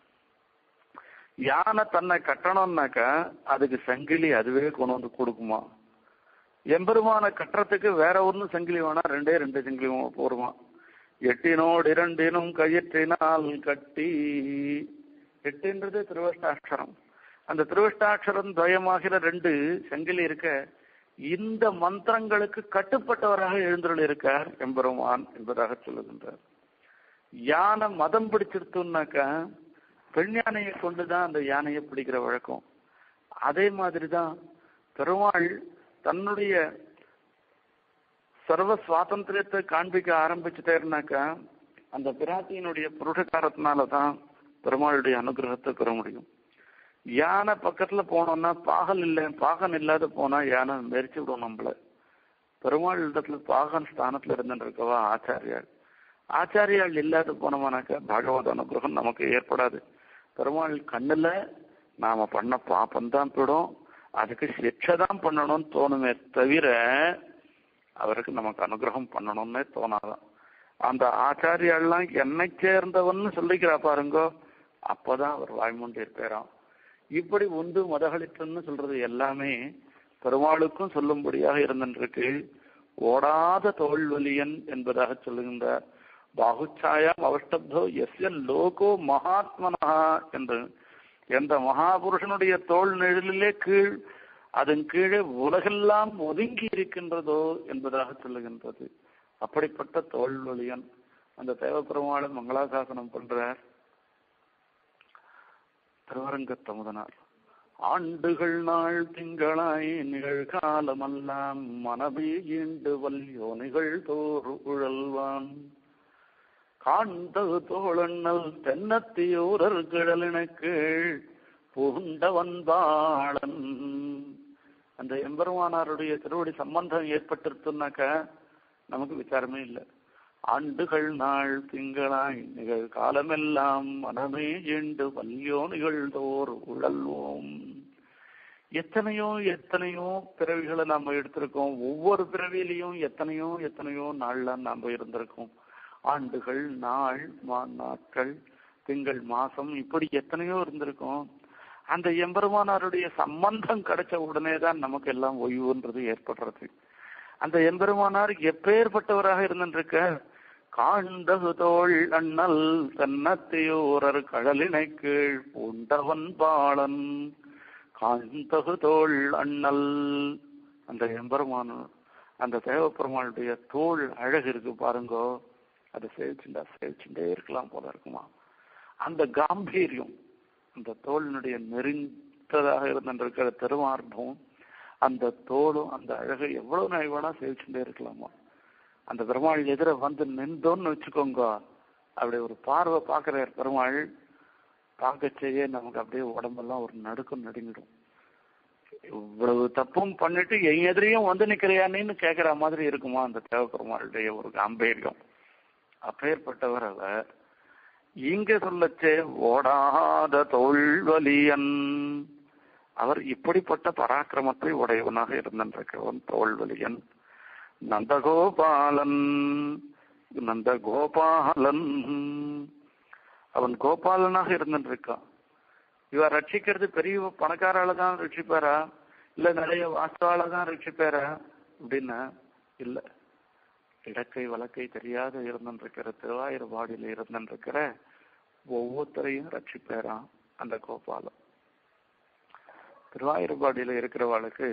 Speaker 1: யானை தன்னை கட்டணும்னாக்க அதுக்கு சங்கிலி அதுவே கொண்டு வந்து கொடுக்குமா எம்பெருமான கட்டுறதுக்கு வேற ஒன்றும் சங்கிலி வேணா ரெண்டே ரெண்டு சங்கிலி போருமா எட்டினோடு இரண்டினும் கயிற்றினால் கட்டி எட்டுன்றது திருவஷ்டாட்சரம் அந்த திருவஷ்டாட்சரம் துவயமாகிற ரெண்டு சங்கிலி இருக்க இந்த மந்திரங்களுக்கு கட்டுப்பட்டவராக எழுந்தருள் இருக்கார் எம்பெருமான் என்பதாக சொல்லுகின்றார் யானை மதம் பிடிச்சிருத்தோம்னாக்கா பெண் யானையை கொண்டுதான் அந்த யானையை பிடிக்கிற வழக்கம் அதே மாதிரிதான் பெருமாள் தன்னுடைய சர்வ சுவாதந்திரத்தை காண்பிக்க ஆரம்பிச்சுட்டேருனாக்கா அந்த பிராட்டியினுடைய புருஷகாரத்தினாலதான் பெருமாளுடைய அனுகிரகத்தை பெற முடியும் யானை பக்கத்துல போனோம்னா பாகல் இல்லை பாகன் இல்லாத போனா யானை மெரிச்சு விடும் நம்மள பெருமாள் இடத்துல பாகன் ஸ்தானத்துல இருந்துருக்கவா ஆச்சாரியாள் ஆச்சாரியாள் இல்லாத போனோம்னாக்கா பகவத் அனுகிரகம் நமக்கு ஏற்படாது பெருமாள் கண்ணுல நாம பண்ண பாப்பம் தான் போயிடும் அதுக்கு சிக்ஷை தான் பண்ணணும்னு தோணுமே தவிர அவருக்கு நமக்கு அனுகிரகம் பண்ணணும்னே தோணாதான் அந்த ஆச்சாரியாள்லாம் என்னை சேர்ந்தவன்னு சொல்லிக்கிறா பாருங்கோ அப்பதான் அவர் வாய்மூண்டி இருப்பாராம் இப்படி உண்டு மதகளித்துன்னு சொல்றது எல்லாமே பெருமாளுக்கும் சொல்லும்படியாக இருந்திருக்கு ஓடாத தோல்வலியன் என்பதாக சொல்லுகின்றார் பாகுச்சாயாம் அவஷ்டப்தோ எஸ்ய லோகோ மகாத்மனா என்று எந்த மகாபுருஷனுடைய தோல் நிழலிலே கீழ் அதன் கீழே உலகெல்லாம் ஒதுங்கி இருக்கின்றதோ என்பதாக சொல்லுகின்றது அப்படிப்பட்ட தோல்வலியன் அந்த தேவப்பெருமாளன் மங்களாசாசனம் பண்றார் திருவரங்கத்தமுதனார் ஆண்டுகள் நாள் திங்களாய் நிகழ்காலமெல்லாம் மனமே ஈண்டு வல்யோனிகள் தோறு உழல்வான் காண்டது தோழண்ணல் தென்னத்தியூரர் கிழலின கீழ் புகுண்டவன் பாளன் அந்த எம்பெருமானாருடைய திருவடி சம்பந்தம் ஏற்பட்டிருத்துனாக்க நமக்கு விசாரமே இல்லை ஆண்டுகள் நாள் திங்களாய் நிகழ் காலமெல்லாம் மனமே ஏண்டு வல்லியோ நிகழ்ந்தோர் உழல்வோம் எத்தனையோ எத்தனையோ பிறவிகளை நாம எடுத்திருக்கோம் ஒவ்வொரு பிறவிலையும் எத்தனையோ எத்தனையோ நாள்ல நாம இருந்திருக்கோம் ஆண்டுகள் நாள் மா நாட்கள் திங்கள் மாசம் இப்படி எத்தனையோ இருந்திருக்கோம் அந்த எம்பெருமானாருடைய சம்பந்தம் கிடைச்ச உடனே தான் நமக்கு எல்லாம் ஓய்வுன்றது ஏற்படுறது அந்த எம்பெருமானார் எப்பேற்பட்டவராக இருந்திருக்க காண்டகு தோள் அண்ணல் தன்னத்தையோரர் கடலினை கீழ் பூண்டவன் பாளன் காண்டகு தோள் அண்ணல் அந்த எம்பெருமான அந்த தேவப்பெருமாளுடைய தோல் அழகு இருக்கு பாருங்கோ அது சேவிச்சுண்டா சேவிச்சுட்டே இருக்கலாம் போல இருக்குமா அந்த காம்பீரியம் அந்த தோளினுடைய நெருங்கதாக இருந்திருக்கிற திருமார்பம் அந்த தோளும் அந்த அழகை எவ்வளவு நாள் வேணா சேவிச்சுட்டே இருக்கலாமா அந்த பெருமாள் எதிர வந்து நின்றோன்னு வச்சுக்கோங்க அப்படி ஒரு பார்வை பார்க்கிறார் பெருமாள் பார்க்கச்சேயே நமக்கு அப்படியே உடம்பெல்லாம் ஒரு நடுக்கம் நடுங்கிடும் இவ்வளவு தப்பும் பண்ணிட்டு என் எதிரையும் வந்து நிக்கிறியானேன்னு கேட்கிற மாதிரி இருக்குமா அந்த தேவப்பெருமாளுடைய ஒரு காம்பீரியம் அப்பேற்பட்டவர் அவர் இங்க சொல்லச்சே ஓடாத தோல்வலியன் அவர் இப்படிப்பட்ட பராக்கிரமத்தை உடையவனாக இருந்திருக்கிறவன் தோல்வலியன் நந்தகோபாலன் நந்தகோபாலன் அவன் கோபாலனாக இருந்திருக்கான் இவன் ரட்சிக்கிறது பெரிய பணக்காரால தான் ரட்சிப்பாரா இல்ல நிறைய வாஸ்தவால தான் ரட்சிப்பாரா அப்படின்னா இல்ல இடக்கை வழக்கை தெரியாத இருந்திருக்கிற திருவாயூர்பாடியில இருந்திருக்கிற ஒவ்வொருத்தரையும் ரட்சிப்பாராம் அந்த கோபாலம் திருவாயூர்பாடியில இருக்கிறவாளுக்கு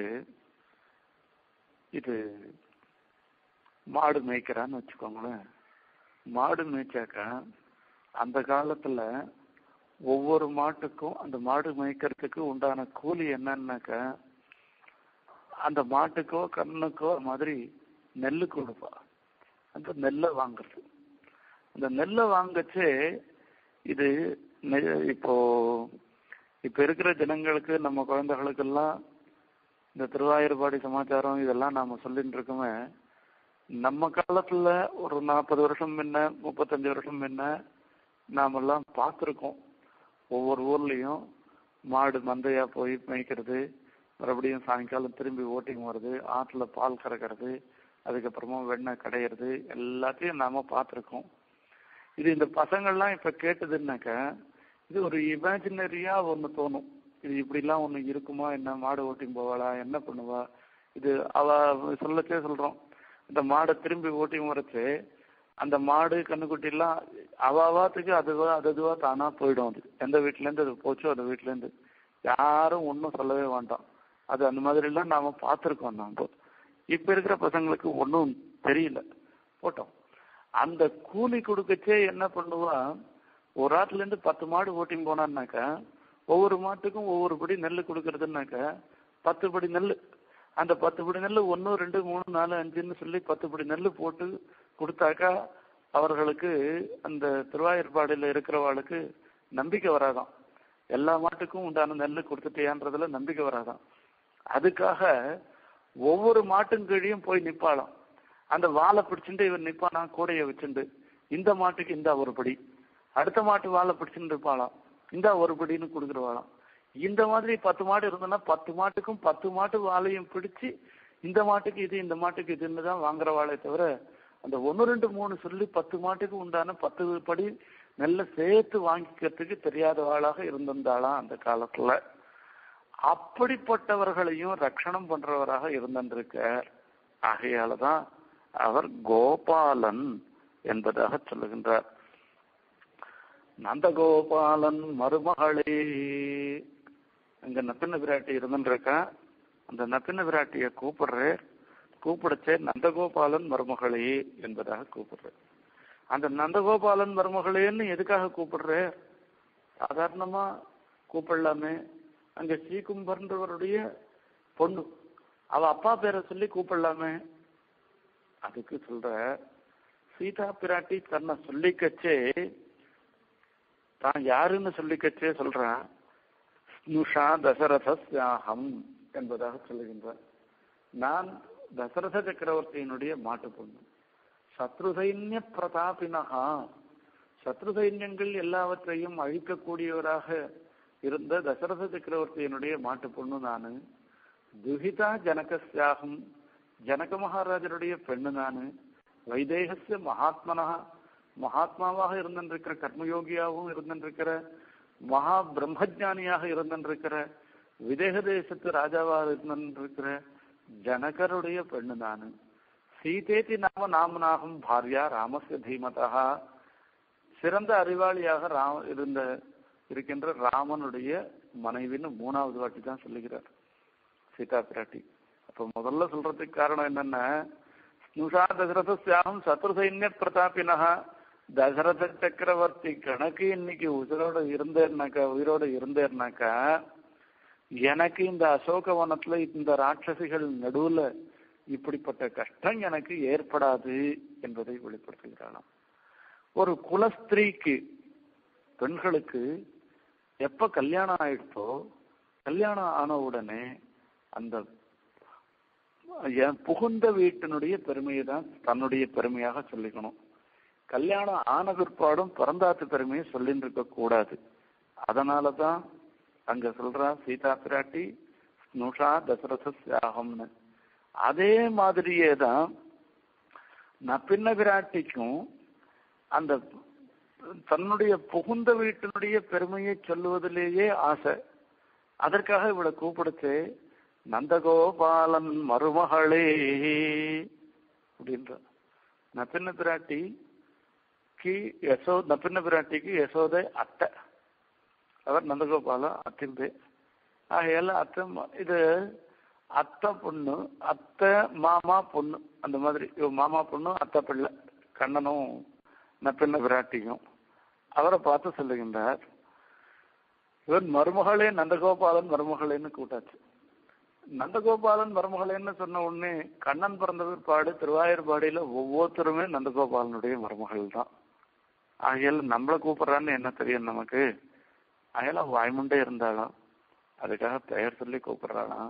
Speaker 1: இது மாடு மேய்க்கிறான்னு வச்சுக்கோங்களேன் மாடு மேய்ச்சாக்கா அந்த காலத்துல ஒவ்வொரு மாட்டுக்கும் அந்த மாடு மேய்க்கிறதுக்கு உண்டான கூலி என்னன்னாக்கா அந்த மாட்டுக்கோ கண்ணுக்கோ மாதிரி நெல்லு கொடுப்பா அந்த நெல்லை வாங்குறது அந்த நெல்லை வாங்கச்சே இது இப்போ இப்ப இருக்கிற ஜனங்களுக்கு நம்ம குழந்தைகளுக்கெல்லாம் இந்த திருவாயூர்பாடி சமாச்சாரம் இதெல்லாம் நாம சொல்லிட்டு இருக்கோமே நம்ம காலத்துல ஒரு நாற்பது வருஷம் முன்ன முப்பத்தஞ்சு வருஷம் முன்ன நாமெல்லாம் பார்த்துருக்கோம் ஒவ்வொரு ஊர்லயும் மாடு மந்தையா போய் மேய்க்கிறது மறுபடியும் சாயங்காலம் திரும்பி ஓட்டிங் வருது ஆற்றுல பால் கறக்கிறது அதுக்கப்புறமா வெண்ணெய் கடையிறது எல்லாத்தையும் நாம பார்த்துருக்கோம் இது இந்த பசங்கள்லாம் இப்ப கேட்டதுன்னாக்கா இது ஒரு இமேஜினரியா ஒண்ணு தோணும் இது இப்படிலாம் ஒண்ணு இருக்குமா என்ன மாடு ஓட்டிங் போவாளா என்ன பண்ணுவா இது அவ சொல்லச்சே சொல்றோம் இந்த மாடை திரும்பி ஓட்டிங் வரச்சு அந்த மாடு கண்ணுக்குட்டி எல்லாம் அவாவாத்துக்கு அதுவா அது அதுவா தானா போயிடும் அது எந்த வீட்டுல இருந்து அது போச்சோ அந்த வீட்டுல இருந்து யாரும் ஒன்றும் சொல்லவே வேண்டாம் அது அந்த மாதிரி எல்லாம் நாம பார்த்துருக்கோம் நாம இப்ப இருக்கிற பசங்களுக்கு ஒன்றும் தெரியல போட்டோம் அந்த கூலி கொடுக்கச்சே என்ன பண்ணுவா ஒரு ஆட்டுல இருந்து பத்து மாடு ஓட்டின்னு போனான்னாக்கா ஒவ்வொரு மாட்டுக்கும் ஒவ்வொரு படி நெல் கொடுக்கறதுனாக்கா பத்து படி நெல் அந்த பத்து படி நெல் ஒன்று ரெண்டு மூணு நாலு அஞ்சுன்னு சொல்லி பத்து படி நெல் போட்டு கொடுத்தாக்கா அவர்களுக்கு அந்த திருவாயூர்பாடியில் இருக்கிறவாளுக்கு நம்பிக்கை வராதாம் எல்லா மாட்டுக்கும் உண்டான நெல் கொடுத்துட்டியான்றதுல நம்பிக்கை வராதாம் அதுக்காக ஒவ்வொரு மாட்டும் கீழையும் போய் நிப்பாளாம் அந்த வாழை பிடிச்சிட்டு இவர் நிப்பானா கூடைய வச்சுண்டு இந்த மாட்டுக்கு இந்த ஒரு படி அடுத்த மாட்டு வாழை பிடிச்சிட்டு இருப்பாளாம் இந்த ஒரு படின்னு கொடுக்குறவாளாம் இந்த மாதிரி பத்து மாடு இருந்ததுன்னா பத்து மாட்டுக்கும் பத்து மாட்டு வாழையும் பிடிச்சு இந்த மாட்டுக்கு இது இந்த மாட்டுக்கு இதுன்னு தான் வாங்குறவாளே தவிர அந்த ஒன்று ரெண்டு மூணு சொல்லி பத்து மாட்டுக்கு உண்டான பத்து படி நெல்ல சேர்த்து வாங்கிக்கிறதுக்கு தெரியாதவாளாக இருந்திருந்தாளாம் அந்த காலத்துல அப்படிப்பட்டவர்களையும் ரட்சணம் பண்றவராக இருந்திருக்கார் ஆகையாலதான் அவர் கோபாலன் என்பதாக சொல்லுகின்றார் நந்தகோபாலன் மருமகளே அங்க நப்பின விராட்டி இருந்துருக்கா அந்த நப்பின விராட்டிய கூப்பிடுறேன் கூப்பிடச்சே நந்தகோபாலன் மருமகளே என்பதாக கூப்பிடுறேன் அந்த நந்தகோபாலன் மருமகளேன்னு எதுக்காக கூப்பிடுறேன் சாதாரணமா கூப்பிடலாமே அங்க ஸ்ரீகும்பர்ன்றவருடைய பொண்ணு அவ அப்பா பேரை சொல்லி கூப்பிடலாமே அதுக்கு சொல்ற சீதா பிராட்டி தன்னை சொல்லிக்கச்சே தான் யாருன்னு சொல்லிக்கச்சே சொல்றான் ஸ்னுஷா தசரதஸ்யாகம் என்பதாக சொல்லுகின்றார் நான் தசரத சக்கரவர்த்தியினுடைய மாட்டு பொண்ணு சத்ரு சைன்ய பிரதாபினகா சத்ரு சைன்யங்கள் எல்லாவற்றையும் அழிக்கக்கூடியவராக இருந்த தசரத சக்கரவர்த்தியினுடைய மாட்டு பொண்ணு நானு துஹிதா ஜனகஸ்யாகம் ஜனக மகாராஜருடைய பெண்ணு நானு வைதேகசிய மகாத்மனா மகாத்மாவாக இருந்திருக்கிற கர்மயோகியாகவும் இருந்திருக்கிற மகா பிரம்மஜானியாக இருந்திருக்கிற விதேக தேசத்து ராஜாவாக இருந்திருக்கிற ஜனகருடைய பெண்ணு நானு சீதேதி நாம நாமனாகும் பாரியா ராமஸ்ய தீமதா சிறந்த அறிவாளியாக ராம இருந்த இருக்கின்ற ராமனுடைய மனைவின்னு மூணாவது வாட்டி தான் சொல்லுகிறார் சீதா பிராட்டி அப்ப முதல்ல சொல்றதுக்கு காரணம் என்னன்னா ஸ்னுஷா தசரத சியாகம் சத்ரு சைன்ய பிரதாபினகா தசரத சக்கரவர்த்தி கணக்கு இன்னைக்கு உயிரோட இருந்தேன்னாக்கா உயிரோட இருந்தேன்னாக்கா எனக்கு இந்த அசோகவனத்துல இந்த ராட்சசிகள் நடுவுல இப்படிப்பட்ட கஷ்டம் எனக்கு ஏற்படாது என்பதை வெளிப்படுத்துகிறானாம் ஒரு குலஸ்திரீக்கு பெண்களுக்கு எப்ப கல்யாணம் ஆயிடுச்சோ கல்யாணம் ஆன உடனே அந்த என் புகுந்த வீட்டினுடைய பெருமையை தான் தன்னுடைய பெருமையாக சொல்லிக்கணும் கல்யாணம் ஆன பிற்பாடும் பிறந்தாத்து பெருமையை சொல்லிட்டு இருக்க கூடாது அதனாலதான் அங்க சொல்றா சீதா பிராட்டி ஸ்னுஷா தசரத சியாகம்னு அதே மாதிரியே தான் நப்பின்ன பிராட்டிக்கும் அந்த தன்னுடைய புகுந்த வீட்டினுடைய பெருமையை சொல்லுவதிலேயே ஆசை அதற்காக இவளை கூப்பிடுச்சு நந்தகோபாலன் மருமகளே அப்படின்ற நப்பின்ன பிராட்டி கி யசோ நப்பின்ன பிராட்டிக்கு யசோதை அத்தை அவர் நந்தகோபால அத்திம்பே ஆகையால அத்தை ம- இது அத்தை பொண்ணு அத்தை மாமா பொண்ணு அந்த மாதிரி இவ மாமா பொண்ணு அத்தை பிள்ளை கண்ணனும் நப்பின்ன பிராட்டியும் அவரை பார்த்து சொல்லுகின்றார் இவன் மருமகளே நந்தகோபாலன் மருமகளேன்னு கூட்டாச்சு நந்தகோபாலன் மருமகளேன்னு சொன்ன உடனே கண்ணன் பிறந்த பிற்பாடு திருவாயூர்பாடியில ஒவ்வொருத்தருமே நந்தகோபாலனுடைய மருமகள் தான் ஆகையால நம்மளை கூப்பிடுறான்னு என்ன தெரியும் நமக்கு ஆகையால வாய்முண்டே இருந்தாலும் அதுக்காக பெயர் சொல்லி கூப்பிடுறாளாம்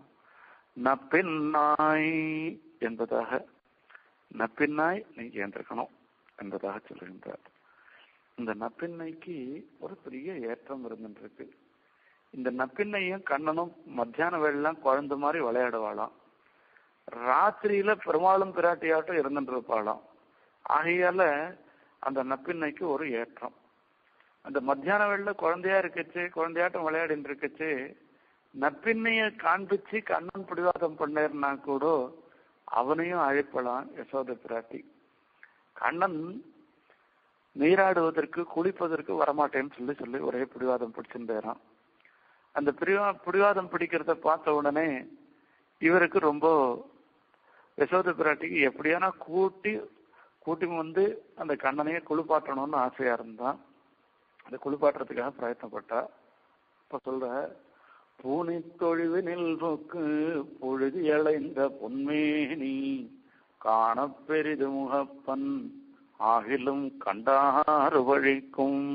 Speaker 1: நப்பின்னாய் என்பதாக நப்பின்னாய் நீ ஏந்திருக்கணும் என்பதாக சொல்லுகின்றார் இந்த நப்பின்னைக்கு ஒரு பெரிய ஏற்றம் இருந்துருக்கு இந்த நப்பின்னையும் கண்ணனும் மத்தியான வேலைலாம் குழந்தை மாதிரி விளையாடுவாளாம் ராத்திரியில பெருமாளும் பிராட்டியாட்டம் இருந்துட்டு இருப்பாளாம் ஆகையால அந்த நப்பின்னைக்கு ஒரு ஏற்றம் அந்த மத்தியான வேளையில குழந்தையா இருக்கச்சு குழந்தையாட்டம் விளையாடிட்டு இருக்கச்சு நப்பின்னைய காண்பிச்சு கண்ணன் பிடிவாதம் பண்ணேர்னா கூட அவனையும் அழைப்பலாம் யசோத பிராட்டி கண்ணன் நீராடுவதற்கு குளிப்பதற்கு வரமாட்டேன்னு சொல்லி சொல்லி ஒரே பிடிவாதம் பிடிச்சிருந்தாராம் அந்த பிடிவா பிடிவாதம் பிடிக்கிறத பார்த்த உடனே இவருக்கு ரொம்ப யசோத பிராட்டிக்கு எப்படியானா கூட்டி கூட்டி வந்து அந்த கண்ணனையே குளிப்பாட்டணும்னு ஆசையா இருந்தான் அந்த குளிப்பாட்டுறதுக்காக பிரயத்தனப்பட்டா இப்ப சொல்ற பூனி தொழிவு நில்போக்கு பொழுது இழைந்த பொன்மேனி காண பெரிது முகப்பன் ஆகிலும் கண்டாறு வழிக்கும்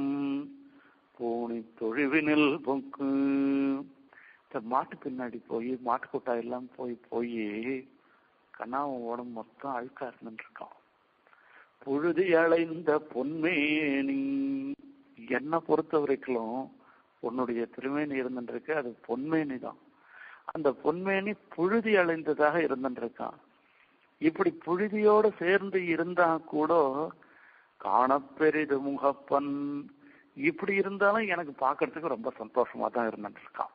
Speaker 1: பூனி தொழிவினில் பொக்கு இந்த மாட்டு பின்னாடி போய் மாட்டு கொட்டாயெல்லாம் போய் போய் கண்ணாவன் உடம்பு மொத்தம் அழுக்கா இருந்துட்டு இருக்கான் பொழுது அலைந்த பொன்மேனி என்னை பொறுத்த வரைக்கும் உன்னுடைய திருமேனி இருந்துருக்கு அது பொன்மேனி தான் அந்த பொன்மேனி புழுதி அலைந்ததாக இருந்துருக்கான் இப்படி புழுதியோடு சேர்ந்து இருந்தா கூட காணப்பெரிது முகப்பன் இப்படி இருந்தாலும் எனக்கு பார்க்கறதுக்கு ரொம்ப சந்தோஷமா தான் இருந்துட்டு இருக்கான்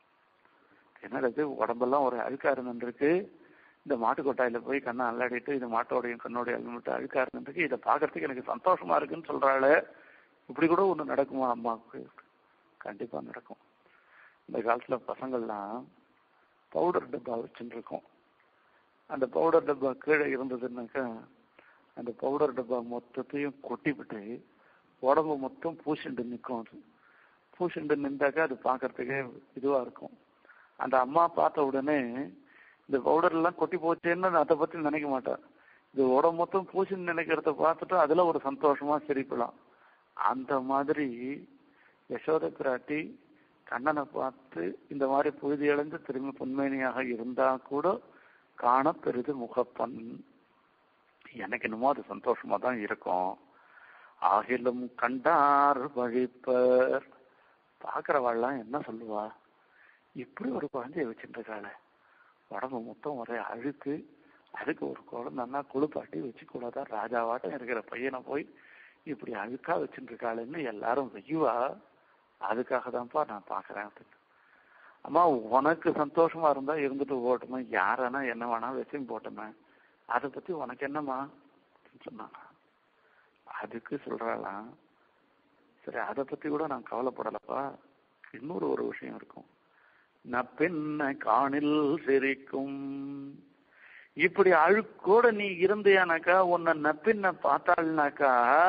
Speaker 1: என்னது உடம்பெல்லாம் ஒரு அழுக்கா இருந்துருக்கு இந்த மாட்டு கொட்டாயில போய் கண்ணை அல்லாடிட்டு இது மாட்டோடையும் கண்ணோடைய அழுமிட்டு அழுக்கா இருந்துருக்கு இதை பார்க்கறதுக்கு எனக்கு சந்தோஷமா இருக்குன்னு சொல்றாள் இப்படி கூட ஒண்ணு நடக்குமா அம்மாவுக்கு கண்டிப்பா நடக்கும் இந்த காலத்துல பசங்கள்லாம் பவுடர் டப்பா வச்சுட்டு இருக்கோம் அந்த பவுடர் டப்பா கீழே இருந்ததுன்னாக்கா அந்த பவுடர் டப்பா மொத்தத்தையும் கொட்டிவிட்டு உடம்பு மொத்தம் பூசிண்டு நிற்கும் அது பூசிண்டு நின்றாக்கா அது பார்க்கறதுக்கே இதுவா இருக்கும் அந்த அம்மா பார்த்த உடனே இந்த பவுடர் எல்லாம் கொட்டி போச்சேன்னு அதை பத்தி நினைக்க மாட்டேன் இது உடம்பு மொத்தம் பூசின்னு நினைக்கிறத பார்த்துட்டு அதுல ஒரு சந்தோஷமா சிரிக்கலாம் அந்த மாதிரி யசோத பிராட்டி கண்ணனை பார்த்து இந்த மாதிரி புழுதி இழந்து திரும்பி பொன்மேனியாக இருந்தா கூட காண பெரிது முகப்பன் எனக்கு என்னமோ அது சந்தோஷமா தான் இருக்கும் ஆகிலும் கண்டார் வழிப்பர் பாக்குறவாள்லாம் என்ன சொல்லுவா இப்படி ஒரு குழந்தைய வச்சுட்டு இருக்காளே உடம்பு மொத்தம் ஒரே அழுக்கு அதுக்கு ஒரு குழந்தைன்னா குளிப்பாட்டி வச்சு கூடாதா ராஜாவாட்டம் இருக்கிற பையனை போய் இப்படி அழுக்கா வச்சுட்டு இருக்காளுன்னு எல்லாரும் வெய்யுவா அதுக்காக தான்ப்பா நான் பாக்குறேன் அப்படின்னு அம்மா உனக்கு சந்தோஷமா இருந்தா இருந்துட்டு போட்டுமே யாரனா என்ன வேணா வச்சும் போட்டுமே அதை பத்தி உனக்கு என்னம்மா அப்படின்னு சொன்னாங்க அதுக்கு சொல்றாளாம் சரி அதை பத்தி கூட நான் கவலைப்படலப்பா இன்னொரு ஒரு விஷயம் இருக்கும் நப்பெண்ண காணில் சிரிக்கும் இப்படி அழுக்கோட நீ இருந்தியானாக்கா உன்னை நப்பின்ன பார்த்தாள்னாக்கா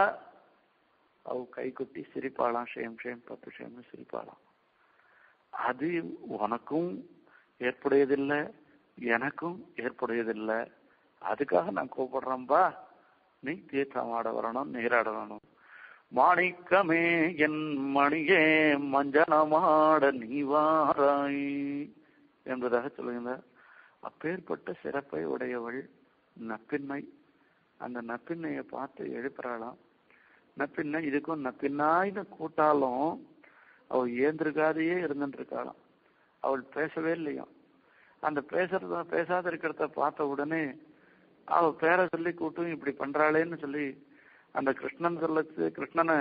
Speaker 1: அவ கை குட்டி சிரிப்பாளாம் ஷேம் ஷேம் பத்து ஷேம்னு சிரிப்பாளாம் அது உனக்கும் ஏற்புடையதில்லை எனக்கும் ஏற்புடையதில்லை அதுக்காக நான் கூப்பிடுறேன்பா நீ தீர்த்தமாட வரணும் நீராட வரணும் மாணிக்கமே என் மணியே மஞ்சனமாட நீ வாராய் என்பதாக சொல்லுகிறார் அப்பேற்பட்ட சிறப்பை உடையவள் நப்பின்மை அந்த நப்பின்னையை பார்த்து எழுப்புறாளாம் நப்பின்னை இதுக்கும் நப்பின்னாய்னு கூட்டாலும் அவள் ஏந்திருக்காதையே இருந்துட்டு இருக்காளாம் அவள் பேசவே இல்லையாம் அந்த பேசுறத பேசாத இருக்கிறத பார்த்த உடனே அவ பேரை சொல்லி கூட்டும் இப்படி பண்றாளேன்னு சொல்லி அந்த கிருஷ்ணன் சொல்லச்சு கிருஷ்ணனை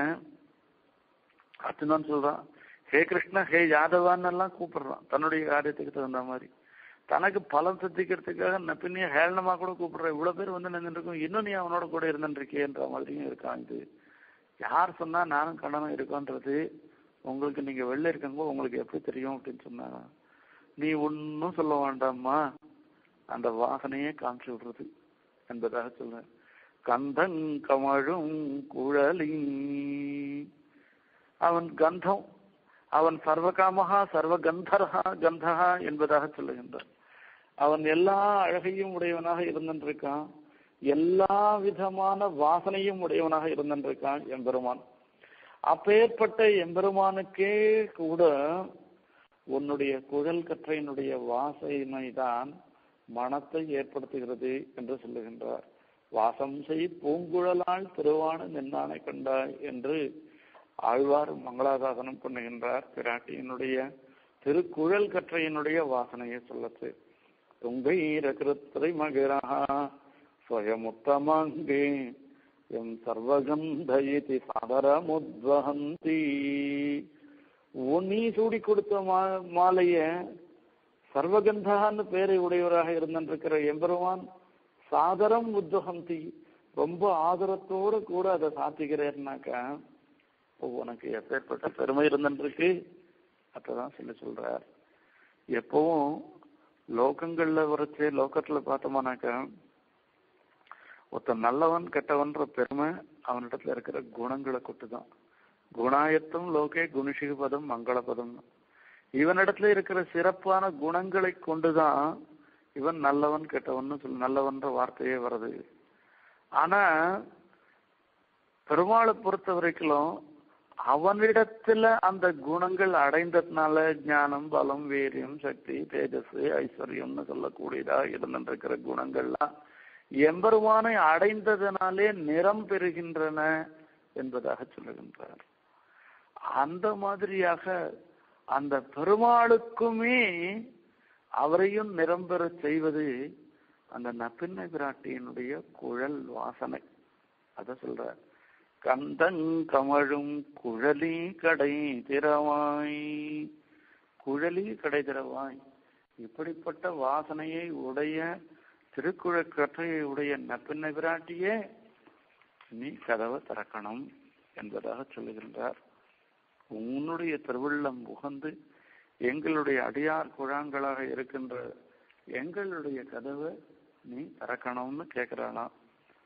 Speaker 1: அர்ஜுனன் சொல்றான் ஹே கிருஷ்ணா ஹே யாதவான்னு எல்லாம் கூப்பிடுறான் தன்னுடைய காரியத்துக்கு தகுந்த மாதிரி தனக்கு பலம் சித்திக்கிறதுக்காக நப்பினிய ஹேளனமா கூட கூப்பிடுற இவ்வளவு பேர் வந்து நின்றுருக்கும் இன்னும் நீ அவனோட கூட இருந்துருக்கேன்ற மாதிரியும் இருக்கான் இது யார் சொன்னா நானும் கண்ணனும் இருக்கோன்றது உங்களுக்கு நீங்க வெளில இருக்கங்க உங்களுக்கு எப்படி தெரியும் அப்படின்னு சொன்னாங்க நீ ஒன்னும் சொல்ல வேண்டாம்மா அந்த வாசனையே காமிச்சு விடுறது என்பதாக சொல்றேன் கந்தன் கமழும் குழலி அவன் கந்தம் அவன் சர்வகாமகா சர்வ கந்தர்ஹா கந்தஹா என்பதாக சொல்லுகின்றான் அவன் எல்லா அழகையும் உடையவனாக இருந்திருக்கான் எல்லா விதமான வாசனையும் உடையவனாக இருந்திருக்கான் எம்பெருமான் அப்பேற்பட்ட எம்பெருமானுக்கே கூட உன்னுடைய குழல் கற்றையினுடைய வாசனை தான் மனத்தை ஏற்படுத்துகிறது என்று சொல்லுகின்றார் வாசம் செய் பூங்குழலால் திருவான நின்னானை கண்டாய் என்று ஆழ்வார் மங்களாசாசனம் பண்ணுகின்றார் பிராட்டியினுடைய திருக்குழல் கற்றையினுடைய வாசனையை சொல்லத்து துங்கைர கிருத்திரை மகிரா ஸ்வயமுத்தமாங்கே எம் சர்வகந்த இதி சாதரமுத்வஹந்தி நீ சூடி கொடுத்த மா மாலைய சர்வகந்தான்னு பேரை உடையவராக இருந்திருக்கிற எம்பெருமான் சாதரம் உத்வகந்தி ரொம்ப ஆதரத்தோடு கூட அதை சாத்திக்கிறேன்னாக்கா உனக்கு எப்பேற்பட்ட பெருமை இருந்துருக்கு அப்பதான் சொல்லி சொல்றார் எப்பவும் லோகங்கள்ல வரைச்சே லோகத்துல பார்த்தோமானாக்கா ஒருத்தன் நல்லவன் கெட்டவன்ற பெருமை அவனிடத்துல இருக்கிற குணங்களை கொட்டுதான் குணாயத்தும் லோகே குணிஷிபதம் மங்களபதம் இவனிடத்துல இருக்கிற சிறப்பான குணங்களை கொண்டுதான் இவன் நல்லவன் கெட்டவன் சொல்லி நல்லவன்ற வார்த்தையே வருது ஆனா பெருமாளை பொறுத்த வரைக்கும் அவனிடத்துல அந்த குணங்கள் அடைந்ததுனால ஞானம் பலம் வீரியம் சக்தி தேஜஸ் ஐஸ்வர்யம்னு சொல்லக்கூடியதா இருந்திருக்கிற குணங்கள்லாம் எம்பெருமானை அடைந்ததனாலே நிறம் பெறுகின்றன என்பதாக சொல்லுகின்றார் அந்த மாதிரியாக அந்த பெருமாளுக்குமே அவரையும் நிரம்பெற செய்வது அந்த நப்பின்னை பிராட்டியினுடைய குழல் வாசனை அத சொல்ற கந்தங்கமழும் குழலி கடை திறவாய் குழலி கடை திறவாய் இப்படிப்பட்ட வாசனையை உடைய திருக்குழக்கற்றையை உடைய நப்பின்னை பிராட்டியே நீ கதவை திறக்கணும் என்பதாக சொல்லுகின்றார் உன்னுடைய திருவுள்ளம் உகந்து எங்களுடைய அடியார் குழாங்களாக இருக்கின்ற எங்களுடைய கதவை நீ திறக்கணும்னு கேட்கிறாளாம்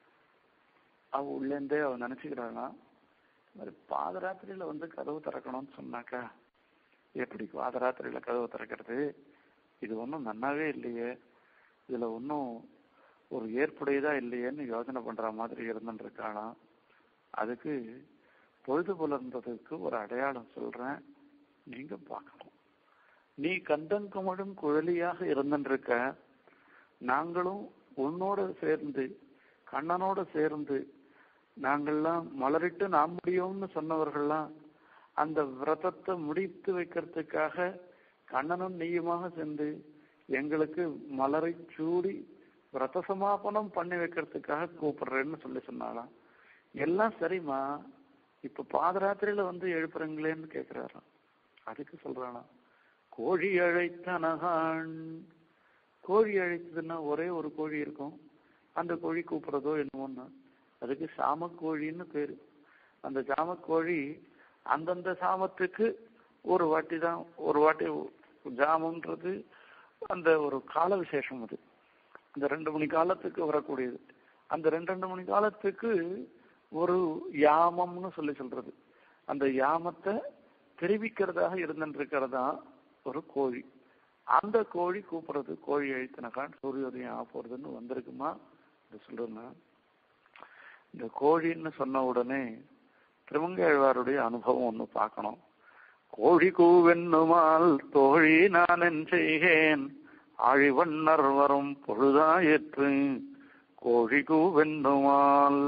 Speaker 1: அவ உள்ளேந்தே அவ நினைச்சுக்கிறாளாம் மாதிரி பாதராத்திரியில வந்து கதவு திறக்கணும்னு சொன்னாக்கா எப்படி பாதராத்திரியில கதவு திறக்கிறது இது ஒன்றும் நன்னாவே இல்லையே இதுல ஒன்றும் ஒரு ஏற்புடையதா இல்லையேன்னு யோசனை பண்ற மாதிரி இருந்துருக்காளாம் அதுக்கு பொழுது புலர்ந்ததுக்கு ஒரு அடையாளம் சொல்றேன் நீங்க பார்க்கணும் நீ கந்தங்கமழும் குழலியாக இருந்துருக்க நாங்களும் உன்னோட சேர்ந்து கண்ணனோட சேர்ந்து நாங்கள்லாம் மலரிட்டு நாம் முடியும்னு சொன்னவர்கள்லாம் அந்த விரதத்தை முடித்து வைக்கிறதுக்காக கண்ணனும் நீயுமாக சேர்ந்து எங்களுக்கு மலரை சூடி விரத சமாபனம் பண்ணி வைக்கிறதுக்காக கூப்பிடுறேன்னு சொல்லி சொன்னாலாம் எல்லாம் சரிம்மா இப்ப பாதராத்திரியில வந்து எழுப்புறீங்களேன்னு கேக்குறாராம் அதுக்கு சொல்றானாம் கோழி அழைத்தனகான் கோழி அழைத்ததுன்னா ஒரே ஒரு கோழி இருக்கும் அந்த கோழி கூப்பிடுறதோ என்னமோன்னு அதுக்கு சாமக்கோழின்னு பேரு அந்த சாமக்கோழி அந்தந்த சாமத்துக்கு ஒரு வாட்டி தான் ஒரு வாட்டி ஜாமன்றது அந்த ஒரு கால விசேஷம் அது அந்த ரெண்டு மணி காலத்துக்கு வரக்கூடியது அந்த ரெண்டு ரெண்டு மணி காலத்துக்கு ஒரு யாமம்னு சொல்லி சொல்றது அந்த யாமத்தை தெரிவிக்கிறதாக இருந்துருக்கிறதா ஒரு கோழி அந்த கோழி கூப்பிடுறது கோழி அழித்தனக்கான் சூரியோதயம் ஆக போறதுன்னு வந்திருக்குமா இது சொல்றேன்னா இந்த கோழின்னு சொன்ன உடனே திருமங்கையாழ்வாருடைய அனுபவம் ஒண்ணு பார்க்கணும் கோழி கூவென்னுமால் தோழி நான் என் செய்கேன் ஆழிவண்ணர் வரும் பொழுதாயிற்று கோழி கூவென்னுமால்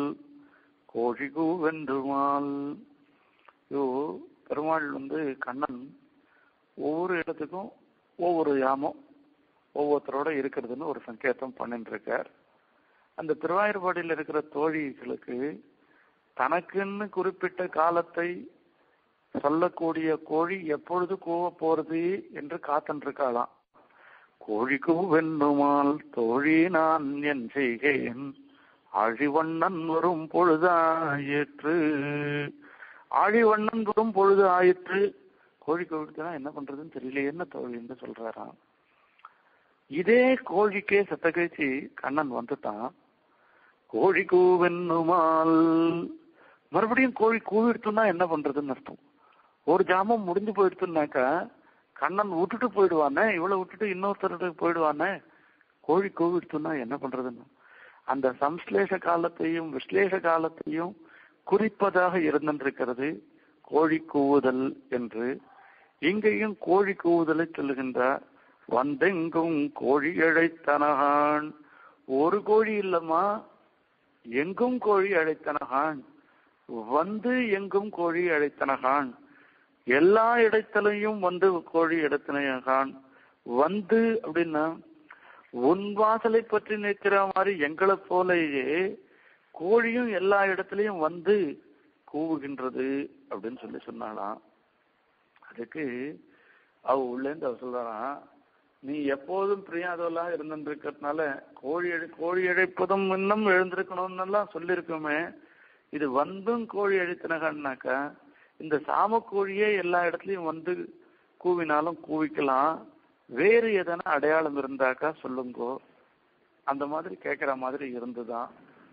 Speaker 1: கோழி கூவென்றுமால் ஐயோ பெருமாள் வந்து கண்ணன் ஒவ்வொரு இடத்துக்கும் ஒவ்வொரு யாமம் ஒவ்வொருத்தரோட இருக்கிறதுன்னு ஒரு சங்கேதம் பண்ணிட்டு இருக்கார் அந்த திருவாயூர்பாடியில் இருக்கிற தோழிகளுக்கு தனக்குன்னு குறிப்பிட்ட காலத்தை சொல்லக்கூடிய கோழி எப்பொழுது கூவ போறது என்று காத்துருக்காளாம் கோழி கூவென்னுமால் தோழி நான் என் செய்கேன் ஆழிவண்ணன் வரும் பொழுதாயிற்று ஆழிவண்ணன் வரும் பொழுது ஆயிற்று கோழி கோழிக்குனா என்ன பண்றதுன்னு தெரியல என்ன தோழி என்று சொல்றாராம் இதே கோழிக்கே சத்த கழிச்சு கண்ணன் வந்துட்டான் கோழி கூவென்னுமால் மறுபடியும் கோழி கூவிடுத்துனா என்ன பண்றதுன்னு அர்த்தம் ஒரு ஜாமம் முடிஞ்சு போயிடுத்துனாக்கா கண்ணன் விட்டுட்டு போயிடுவானே இவ்வளவு விட்டுட்டு இன்னொருத்தருக்கு போயிடுவானே கோழி கூவிடுத்துனா என்ன பண்றதுன்னு அந்த சம்ஸ்லேஷ காலத்தையும் விஸ்லேஷ காலத்தையும் குறிப்பதாக இருந்திருக்கிறது கோழி கூவுதல் என்று இங்கேயும் கோழி கூவுதலை சொல்லுகின்றார் வந்தெங்கும் கோழி அழைத்தனகான் ஒரு கோழி இல்லம்மா எங்கும் கோழி அழைத்தனகான் வந்து எங்கும் கோழி அழைத்தனகான் எல்லா இடத்திலையும் வந்து கோழி இடத்தினகான் வந்து அப்படின்னா உன் வாசலை பற்றி நிற்கிற மாதிரி எங்களை போலயே கோழியும் எல்லா இடத்துலயும் வந்து கூவுகின்றது அப்படின்னு சொல்லி சொன்னாலாம் அதுக்கு அவ உள்ளேந்து அவ சொல்றான் நீ எப்போதும் பிரியாதவளாக இருந்திருக்கிறதுனால கோழி எழு கோழி அழைப்பதும் இன்னும் எழுந்திருக்கணும்னு எல்லாம் சொல்லியிருக்கோமே இது வந்தும் கோழி அழித்தனகான்னாக்கா இந்த சாமக்கோழியே எல்லா இடத்துலயும் வந்து கூவினாலும் கூவிக்கலாம் வேறு எதனா அடையாளம் இருந்தாக்கா சொல்லுங்கோ அந்த மாதிரி கேட்கிற மாதிரி இருந்துதான்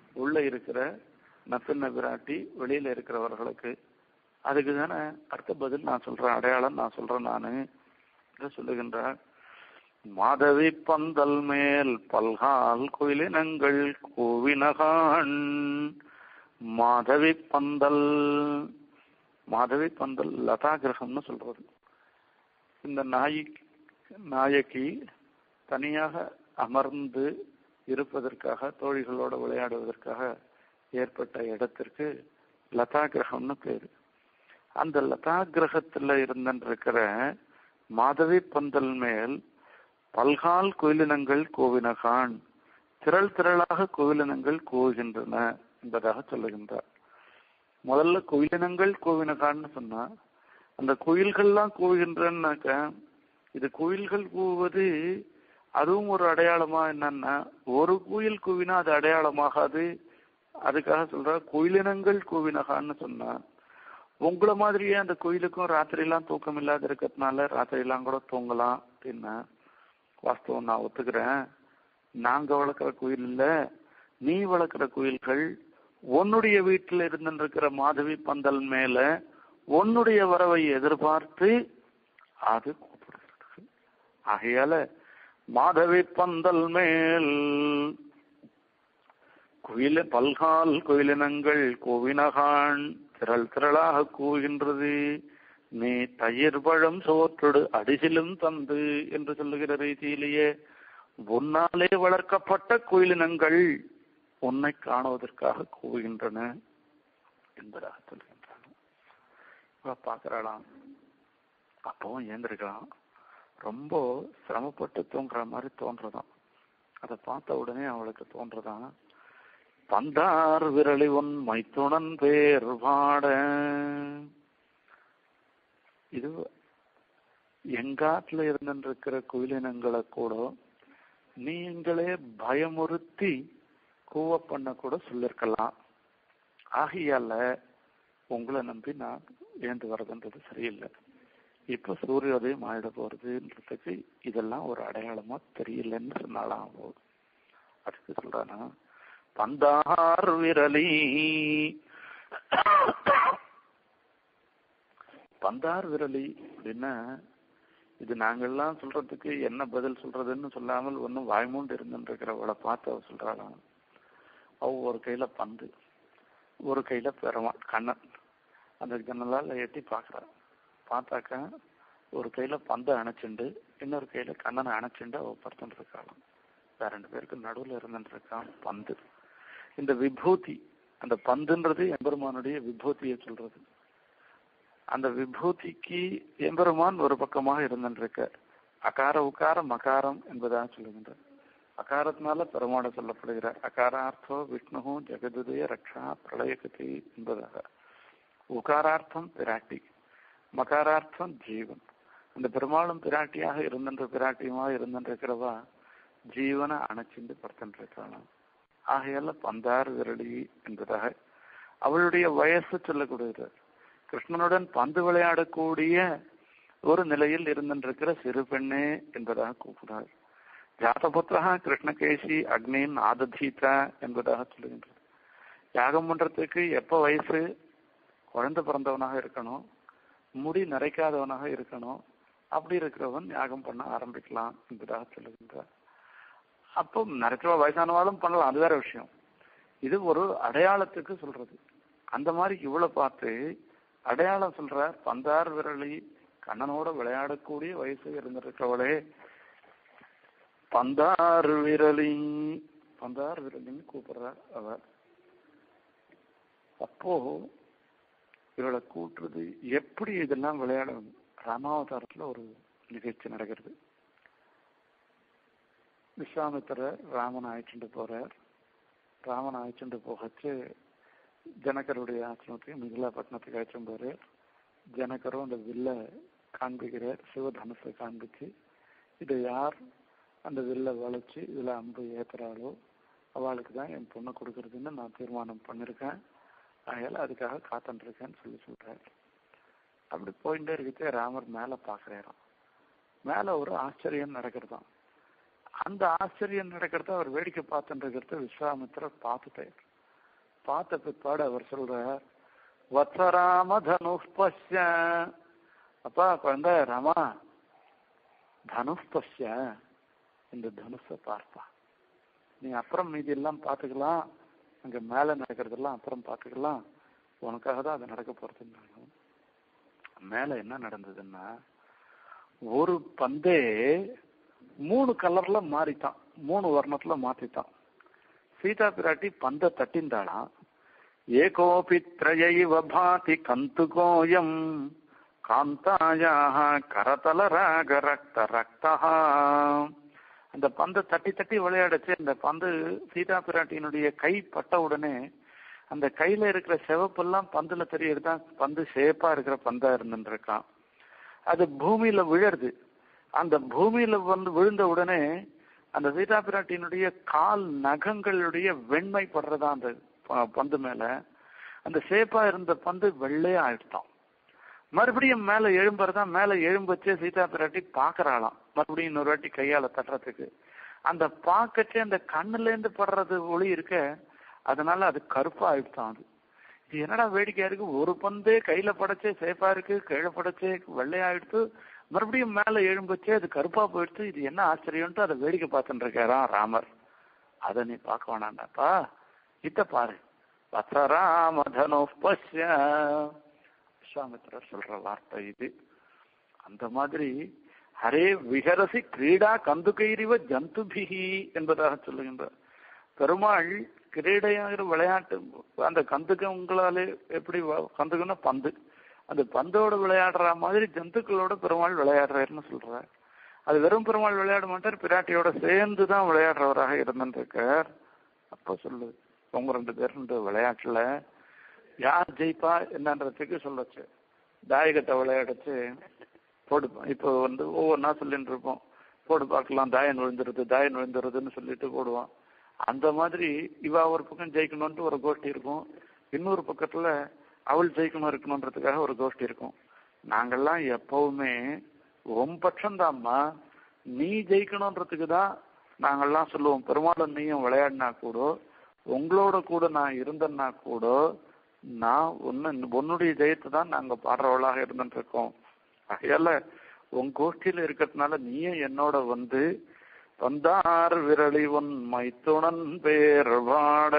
Speaker 1: உள்ள இருக்கிற நப்பின்ன பிராட்டி வெளியில இருக்கிறவர்களுக்கு அதுக்கு தானே அர்த்த பதில் நான் சொல்றேன் அடையாளம் நான் சொல்றேன் நானு இதை சொல்லுகின்றார் மாதவி பந்தல் மேல் பல்கால் கோயிலினங்கள் கோவினகான் மாதவி பந்தல் மாதவி பந்தல் லதா கிரகம்னு சொல்றது இந்த நாயி நாயகி தனியாக அமர்ந்து இருப்பதற்காக தோழிகளோடு விளையாடுவதற்காக ஏற்பட்ட இடத்திற்கு லதா கிரகம்னு பேரு அந்த லதா கிரகத்துல இருந்திருக்கிற மாதவி பந்தல் மேல் பல்கால் கோயிலினங்கள் கோவினகான் திரள் திரளாக கோவிலினங்கள் கோகின்றன என்பதாக சொல்லுகின்றார் முதல்ல கோயிலினங்கள் கோவினகான்னு சொன்னா அந்த கோயில்கள்லாம் கூவுகின்றனாக்க இது கோயில்கள் கூவுவது அதுவும் ஒரு அடையாளமா என்னன்னா ஒரு கோயில் கூவினா அது அடையாளமாகாது அதுக்காக சொல்ற கோயிலினங்கள் கூவினகான்னு சொன்னா உங்களை மாதிரியே அந்த கோயிலுக்கும் ராத்திரிலாம் தூக்கம் இல்லாத இருக்கிறதுனால ராத்திரிலாம் கூட தூங்கலாம் அப்படின்னா வாஸ்தவம் நான் ஒத்துக்கிறேன் நாங்க வளர்க்குற கோயில் இல்ல நீ வளர்க்குற கோயில்கள் உன்னுடைய வீட்டில் இருந்திருக்கிற மாதவி பந்தல் மேல உன்னுடைய வரவை எதிர்பார்த்து அது கூப்பிடுகிறது ஆகையால மாதவி பந்தல் மேல் குயில பல்கால் கோயிலினங்கள் கோவினகான் திரள் திரளாக கூகின்றது நீ தயிர் பழம் சோற்றொடு அடிசிலும் தந்து என்று சொல்லுகிற ரீதியிலேயே உன்னாலே வளர்க்கப்பட்ட கோயிலினங்கள் உன்னை காணுவதற்காக கூவுகின்றன என்பதாக சொல்கின்றான் இவ பார்க்கறாளாம் அப்பவும் ஏந்திருக்கலாம் ரொம்ப சிரமப்பட்டு தூங்குற மாதிரி தோன்றதாம் அதை பார்த்த உடனே அவளுக்கு தோன்றதான் பந்தார் விரலி உன் மைத்துணன் பேர் பாட இது எங்காட்டுல இருந்திருக்கிற குயிலினங்களை கூட நீங்களே பயமுறுத்தி கூவ பண்ண கூட சொல்லிருக்கலாம் ஆகையால உங்களை நம்பி நான் ஏந்து வர்றதுன்றது சரியில்லை இப்ப சூரியோதயம் ஆயிட போறதுன்றதுக்கு இதெல்லாம் ஒரு அடையாளமா தெரியலன்னு சொன்னாலாம் போகுது அதுக்கு சொல்றானா பந்தார் விரலி பந்தார் விரலி அப்படின்னா இது நாங்கெல்லாம் சொல்றதுக்கு என்ன பதில் சொல்றதுன்னு சொல்லாமல் ஒன்னும் வாய்மூண்டு இருந்துருக்கிறவளை பார்த்து அவ சொல்றாளாம் அவ ஒரு கையில பந்து ஒரு கையில பெருமாள் கண்ணன் அந்த ஜன்னலால எட்டி பாக்குறா பார்த்தாக்கா ஒரு கையில பந்தை அணைச்சுண்டு இன்னொரு கையில கண்ணனை அணைச்சுண்டு அவ படுத்துட்டு இருக்காளாம் வேற ரெண்டு பேருக்கு நடுவுல இருந்துட்டு இருக்கான் பந்து இந்த விபூதி அந்த பந்துன்றது எம்பெருமானுடைய விபூதியை சொல்றது அந்த விபூதிக்கு எம்பெருமான் ஒரு பக்கமாக இருந்துருக்க அகார உக்கார மகாரம் என்பதாக சொல்லுகின்ற அகாரத்தினால பெருமாட சொல்லப்படுகிற அகாரார்த்தோ விஷ்ணு ஜெகதுதய ரக்ஷா பிரளயகதி என்பதாக உகாரார்த்தம் பிராட்டி மகாரார்த்தம் ஜீவன் அந்த பெருமாளும் பிராட்டியாக இருந்தின்ற பிராட்டியுமாக இருந்திருக்கிறவா ஜீவனை அணைச்சிண்டு படுத்துருக்காளாம் ஆகையால பந்தார் விரலி என்பதாக அவளுடைய வயசு சொல்லக்கூடியது கிருஷ்ணனுடன் பந்து விளையாடக்கூடிய ஒரு நிலையில் இருந்திருக்கிற சிறு பெண்ணே என்பதாக கூப்பிடுறார் ஜாதபுத்திரா கிருஷ்ணகேசி அக்னின் ஆததீதா என்பதாக சொல்லுகின்றது யாகம் பண்றதுக்கு எப்ப வயசு குழந்தை பிறந்தவனாக இருக்கணும் முடி நரைக்காதவனாக இருக்கணும் அப்படி இருக்கிறவன் யாகம் பண்ண ஆரம்பிக்கலாம் என்பதாக சொல்லுகின்றார் அப்போ நிறைய வயசானவாளும் பண்ணலாம் அது வேற விஷயம் இது ஒரு அடையாளத்துக்கு சொல்றது அந்த மாதிரி இவ்வளவு பார்த்து அடையாளம் சொல்ற பந்தார் விரலி கண்ணனோட விளையாடக்கூடிய வயசு இருந்திருக்கவளே பந்தார் விரலி பந்தார் விரலின்னு கூப்பிடுறா அவ அப்போ இவளை கூட்டுறது எப்படி இதெல்லாம் விளையாடணும் ராமாவதாரத்துல ஒரு நிகழ்ச்சி நடக்கிறது விஸ்வாமித்திரர் ராமன் அழைச்சிட்டு போறார் ராமன் அழைச்சிட்டு போகச்சு ஜனகருடைய ஆசிரமத்தையும் மிதிலாப்பட்டினத்துக்கு அழைச்சும் போறார் ஜனகரும் அந்த வில்ல காண்பிக்கிறார் சிவதனுசை காண்பிச்சு இதை யார் அந்த வில்ல வளைச்சு இதுல அம்பு ஏத்துறாளோ அவளுக்கு தான் என் பொண்ணை கொடுக்கறதுன்னு நான் தீர்மானம் பண்ணிருக்கேன் அதனால அதுக்காக காத்துருக்கேன்னு சொல்லி சொல்றாரு அப்படி போயிட்டே இருக்கச்சே ராமர் மேல பாக்குறாராம் மேல ஒரு ஆச்சரியம் நடக்கிறதாம் அந்த ஆச்சரியம் நடக்கிறத அவர் வேடிக்கை பார்த்துட்டு இருக்கிறத விஸ்வாமித்திரர் பார்த்துட்டார் பார்த்த பிற்பாடு அவர் சொல்றார் வத்சராம தனுஷ் பஷ்ய அப்பா குழந்தை ராமா தனுஷ் பஷ்ய இந்த தனுஷ பார்ப்பா நீ அப்புறம் மீதி எல்லாம் பார்த்துக்கலாம் அங்க மேல நடக்கிறதெல்லாம் அப்புறம் பார்த்துக்கலாம் உனக்காக தான் அது நடக்க போறதுன்னு மேல என்ன நடந்ததுன்னா ஒரு பந்தே மூணு கலர்ல மாறிட்டான் மூணு வர்ணத்துல மாத்திட்டான் சீதா பிராட்டி பந்த தட்டிந்தாளாம் ஏகோபி திரயைவ பாதி கந்துகோயம் காந்தாயாக கரதல ராக ரக்த ரக்தா அந்த பந்தை தட்டி தட்டி விளையாடச்சு அந்த பந்து சீதா பிராட்டியினுடைய கை பட்ட உடனே அந்த கையில இருக்கிற செவப்பெல்லாம் பந்துல தெரியறதுதான் பந்து ஷேப்பா இருக்கிற பந்தா இருந்துருக்கான் அது பூமியில விழருது அந்த பூமியில வந்து விழுந்த உடனே அந்த சீதா பிராட்டியினுடைய கால் நகங்களுடைய வெண்மை படுறதா அந்த ப- பந்து மேல அந்த ஷேப்பா இருந்த பந்து வெள்ளையா ஆயிடுதான் மறுபடியும் மேல எழும்புறதா மேல எழும்பச்சே சீதா பிராட்டி பாக்குறாளாம் மறுபடியும் இன்னொரு வாட்டி கையால தட்டுறதுக்கு அந்த பாக்கச்சே அந்த கண்ணுல இருந்து படுறது ஒளி இருக்க அதனால அது கருப்பா ஆயிடுதான் அது இது என்னடா வேடிக்கையா இருக்கு ஒரு பந்தே கையில படைச்சே சேஃபா இருக்கு கீழே படைச்சே வெள்ளையாயிடுத்து மறுபடியும் மேல எழும்பச்சே அது கருப்பா போயிடுச்சு இது என்ன ஆச்சரியம்ட்டு அதை வேடிக்கை பார்த்துட்டு இருக்காராம் ராமர் அதை நீ பார்க்க வேணாண்டாப்பா இத பாரு வத்சராம தனு பஷ்ய விஸ்வாமித்திரர் சொல்ற வார்த்தை இது அந்த மாதிரி ஹரே விஹரசி கிரீடா கந்துகைரிவ ஜந்துபிகி என்பதாக சொல்லுகின்றார் பெருமாள் கிரீடையாகிற விளையாட்டு அந்த கந்துகங்களாலே எப்படி வ- கந்துகன்னா பந்து அந்த பந்தோட விளையாடுற மாதிரி ஜந்துக்களோட பெருமாள் விளையாடுறாருன்னு சொல்றார் அது வெறும் பெருமாள் விளையாட மாட்டார் பிராட்டியோட சேர்ந்து தான் விளையாடுறவராக இருந்திருக்கார் அப்ப சொல்லு உங்க ரெண்டு பேரும் இந்த விளையாட்டுல யார் ஜெயிப்பா என்னன்றதுக்கு சொல்லச்சு தாயகத்தை விளையாடச்சு போடு இப்போ வந்து ஒவ்வொன்றா சொல்லிட்டு இருப்போம் போடு பார்க்கலாம் தாயன் விழுந்துருது தாயன் விழுந்துருதுன்னு சொல்லிட்டு போடுவான் அந்த மாதிரி இவ ஒரு பக்கம் ஜெயிக்கணும்ட்டு ஒரு கோஷ்டி இருக்கும் இன்னொரு பக்கத்துல அவள் ஜெயிக்கணும் இருக்கணுன்றதுக்காக ஒரு கோஷ்டி இருக்கும் நாங்கெல்லாம் எப்பவுமே உன் பட்சம்தாம்மா நீ ஜெயிக்கணுன்றதுக்கு தான் நாங்கெல்லாம் சொல்லுவோம் பெருமாளும் நீயும் விளையாடினா கூட உங்களோட கூட நான் இருந்தேன்னா கூட நான் உன்ன உன்னுடைய ஜெயத்தை தான் நாங்க பாடுறவளாக இருந்துட்டு இருக்கோம் ஆகையால உன் கோஷ்டியில இருக்கிறதுனால நீயும் என்னோட வந்து வந்தார் விரலி உன் மைத்துணன் பேர் வாட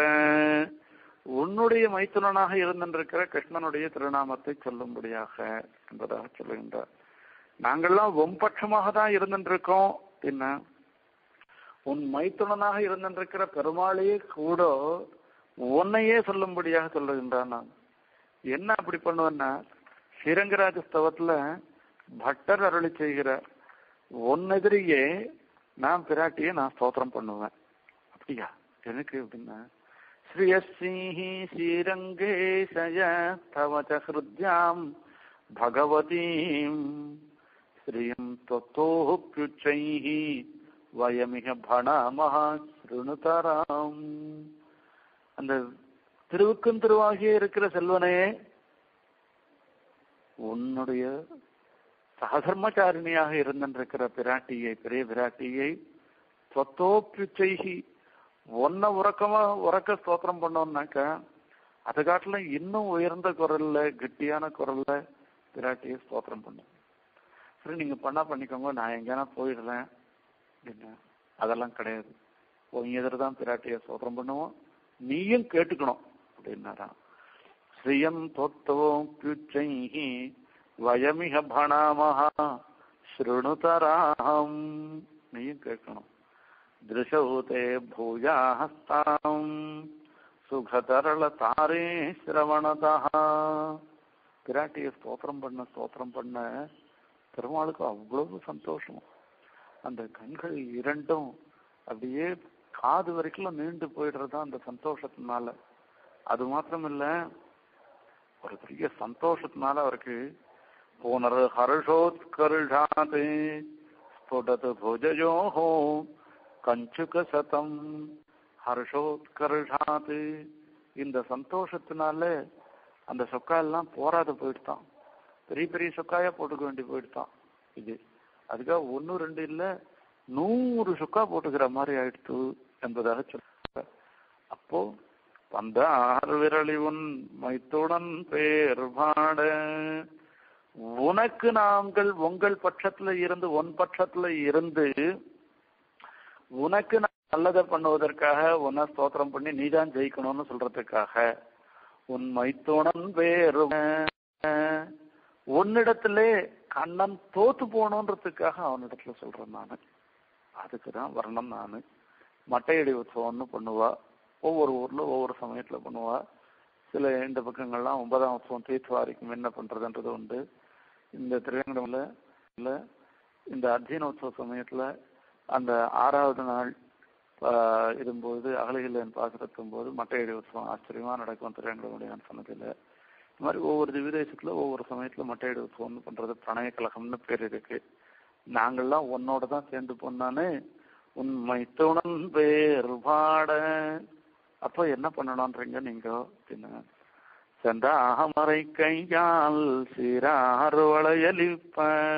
Speaker 1: உன்னுடைய மைத்துனனாக இருந்திருக்கிற கிருஷ்ணனுடைய திருநாமத்தை சொல்லும்படியாக என்பதாக சொல்லுகின்றார் நாங்கள்லாம் ஒம்பட்சமாக தான் இருந்துருக்கோம் என்ன உன் மைத்துனனாக இருந்திருக்கிற பெருமாளையே கூட உன்னையே சொல்லும்படியாக சொல்லுகின்றான் நான் என்ன அப்படி பண்ணுவேன்னா ஸ்ரீரங்கராஜ ஸ்தவத்துல பட்டர் அருளி செய்கிற உன்னெதிரியே நான் பிராட்டியை நான் ஸ்தோத்திரம் பண்ணுவேன் அப்படியா எனக்கு அப்படின்னா ஸ்ரீயஸ்ரீஹி ஸ்ரீரங்கேசய தவச்ச ஹிருத்யாம் பகவதீம் ஸ்ரீயம் தொத்தோப்யுச்சைः வயமிக பணாமஹ ஸ்ருணுதராம் அந்த திருவுக்கும் திருவாகியே இருக்கிற செல்வனே உன்னுடைய சகதர்மச்சாரிணியாக இருந்திருக்கிற பிராட்டியை பெரிய பிராட்டியை சொத்தோப்பிச்சைகி ஒன்ன உறக்கமா உறக்க ஸ்தோத்திரம் பண்ணோம்னாக்க அதை காட்டிலும் இன்னும் உயர்ந்த குரல்ல கெட்டியான குரல்ல பிராட்டியை ஸ்தோத்திரம் பண்ணும் சரி நீங்க பண்ணா பண்ணிக்கோங்க நான் எங்கேனா போயிடுறேன் அப்படின்னா அதெல்லாம் கிடையாது உன் எதிர் தான் பிராட்டியை ஸ்தோத்திரம் பண்ணுவோம் நீயும் கேட்டுக்கணும் அப்படின்னாராம் ஸ்ரீயம் தொத்தோம் பியுச்சைஹி வயமிக பணாமஹா ஸ்ருணுதராம் நீயும் கேட்கணும் திருஷௌதே பூஜாஸ்தாம் சுகதரள தாரே சிரவணதா பிராட்டியை ஸ்தோத்திரம் பண்ண ஸ்தோத்திரம் பண்ண பெருமாளுக்கு அவ்வளவு சந்தோஷம் அந்த கண்கள் இரண்டும் அப்படியே காது வரைக்கும் நீண்டு போயிடுறது அந்த சந்தோஷத்தினால அது மாத்திரம் இல்ல ஒரு பெரிய சந்தோஷத்தினால அவருக்கு புனர் ஹர்ஷோத்கர்ஷாத் ஸ்புடத் புஜயோஹோ கஞ்சுக சதம் ஹர்ஷோத்கர்ஷாத் இந்த சந்தோஷத்தினால அந்த சொக்கா எல்லாம் போராத போயிடுதான் பெரிய பெரிய சொக்காயா போட்டுக்க வேண்டி போயிடுதான் இது அதுக்காக ஒன்னு ரெண்டு இல்ல நூறு சொக்கா போட்டுக்கிற மாதிரி ஆயிடுத்து என்பதாக சொல்ற அப்போ வந்தார் விரலி உன் மைத்துடன் பேர் பாட உனக்கு நாங்கள் உங்கள் பட்சத்துல இருந்து உன் பட்சத்துல இருந்து உனக்கு நான் நல்லதை பண்ணுவதற்காக உன்னை ஸ்தோத்திரம் பண்ணி நீதான் ஜெயிக்கணும்னு சொல்றதுக்காக உன் மைத்துணன் பேரு உன்னிடத்திலே கண்ணன் தோத்து போகணுன்றதுக்காக அவனிடத்துல சொல்றேன் நானு அதுக்கு தான் வரணும் நானு மட்டையடி உற்சவம்னு பண்ணுவா ஒவ்வொரு ஊர்ல ஒவ்வொரு சமயத்துல பண்ணுவா சில இந்த பக்கங்கள்லாம் ஒன்பதாம் உற்சவம் தீர்த்துவாரிக்கும் என்ன பண்றதுன்றது உண்டு இந்த திருவேங்கடம்ல இல்ல இந்த அர்ஜுன உற்சவ சமயத்துல அந்த ஆறாவது நாள் ஆஹ் இருக்கும்போது அகலிகள் பாசுரத்தும் போது மட்டையடி உற்சவம் ஆச்சரியமா நடக்கும் திருவேங்கடமுடியான் சொன்னதில்ல இந்த மாதிரி ஒவ்வொரு திவ்யதேசத்துல ஒவ்வொரு சமயத்துல மட்டையடி உற்சவம்னு பண்றது பிரணய கழகம்னு பேர் இருக்கு நாங்கள்லாம் உன்னோட தான் சேர்ந்து போனானே உண்மை துணன் பேர் பாட அப்போ என்ன பண்ணணும்ன்றீங்க நீங்க அப்படின்னு செந்தாமரை கையால் சீராறு வளையலிப்ப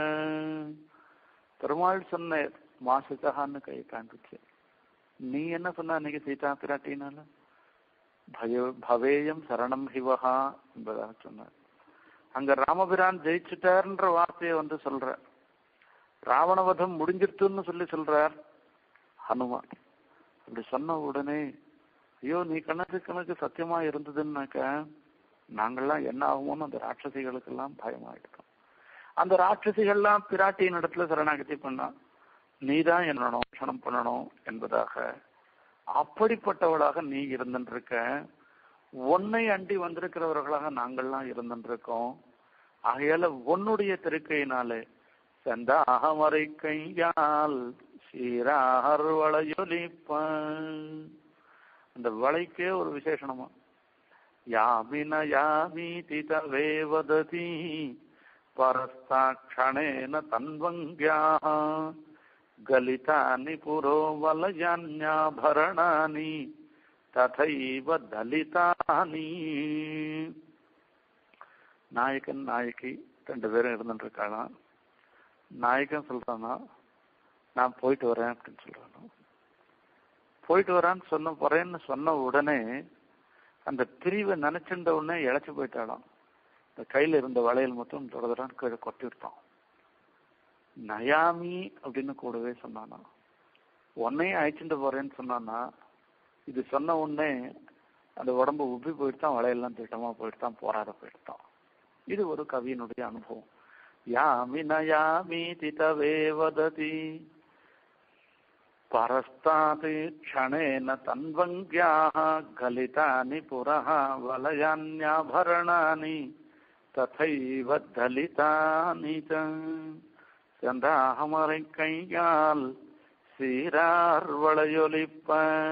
Speaker 1: பெருமாள் சொன்ன மாசுகஹான்னு கை காண்பிச்சு நீ என்ன சொன்ன அன்னைக்கு சீதா பிராட்டினால பய பவேயம் சரணம் ஹிவஹா என்பதாக சொன்னார் அங்க ராமபிரான் ஜெயிச்சுட்டார்ன்ற வார்த்தையை வந்து சொல்ற ராவணவதம் முடிஞ்சிருத்துன்னு சொல்லி சொல்றார் ஹனுமான் அப்படி சொன்ன உடனே ஐயோ நீ கணக்கு கணக்கு சத்தியமா இருந்ததுன்னாக்க நாங்கள்லாம் என்ன ஆகுமோன்னு அந்த ராட்சசிகளுக்கெல்லாம் பயமாயிட்டோம் அந்த ராட்சசிகள்லாம் பிராட்டியின் இடத்துல சரணாகதி பண்ணா நீதான் என்னணும் ரட்சணம் பண்ணணும் என்பதாக அப்படிப்பட்டவளாக நீ இருந்துருக்க உன்னை அண்டி வந்திருக்கிறவர்களாக நாங்கள்லாம் இருந்துருக்கோம் ஆகையால உன்னுடைய திருக்கையினாலே செந்த அகமரை கையால் சீரார் வளையொலிப்ப அந்த வளைக்கே ஒரு விசேஷணமா யாமின யாமீதி தவே வததி பரஸ்தாட்சணேன தன்வங்கியாக गलितानि पुरो वलयान्याभरणानि तथैव दलितानि நாயகன் நாயகி ரெண்டு பேரும் இருந்துட்டு இருக்காளாம் நாயகன் சொல்றானா நான் போயிட்டு வரேன் அப்படின்னு சொல்றானா போயிட்டு வரான்னு சொன்ன போறேன்னு சொன்ன உடனே அந்த பிரிவை நினைச்சுட்ட உடனே இழைச்சு போயிட்டாளாம் இந்த கையில இருந்த வளையல் மட்டும் தொடர்றான்னு கீழே கொட்டி விட்டான் நயாமி அப்படின்னு கூடவே சொன்னானா உன்னையும் அழைச்சிட்டு போறேன்னு சொன்னானா இது சொன்ன உடனே அந்த உடம்பு உப்பி போயிட்டுதான் வளையெல்லாம் திட்டமா போயிட்டுதான் போராட போயிட்டுதான் இது ஒரு கவியினுடைய அனுபவம் யாமி நயாமி திதவே வததி பரஸ்தாத் க்ஷணேன தன்வங்கியாக கலிதானி புரः வலயான்யாபரணானி ததைவ தலிதானி ச செந்தாமரை கையால் சீரார் வளையொலிப்ப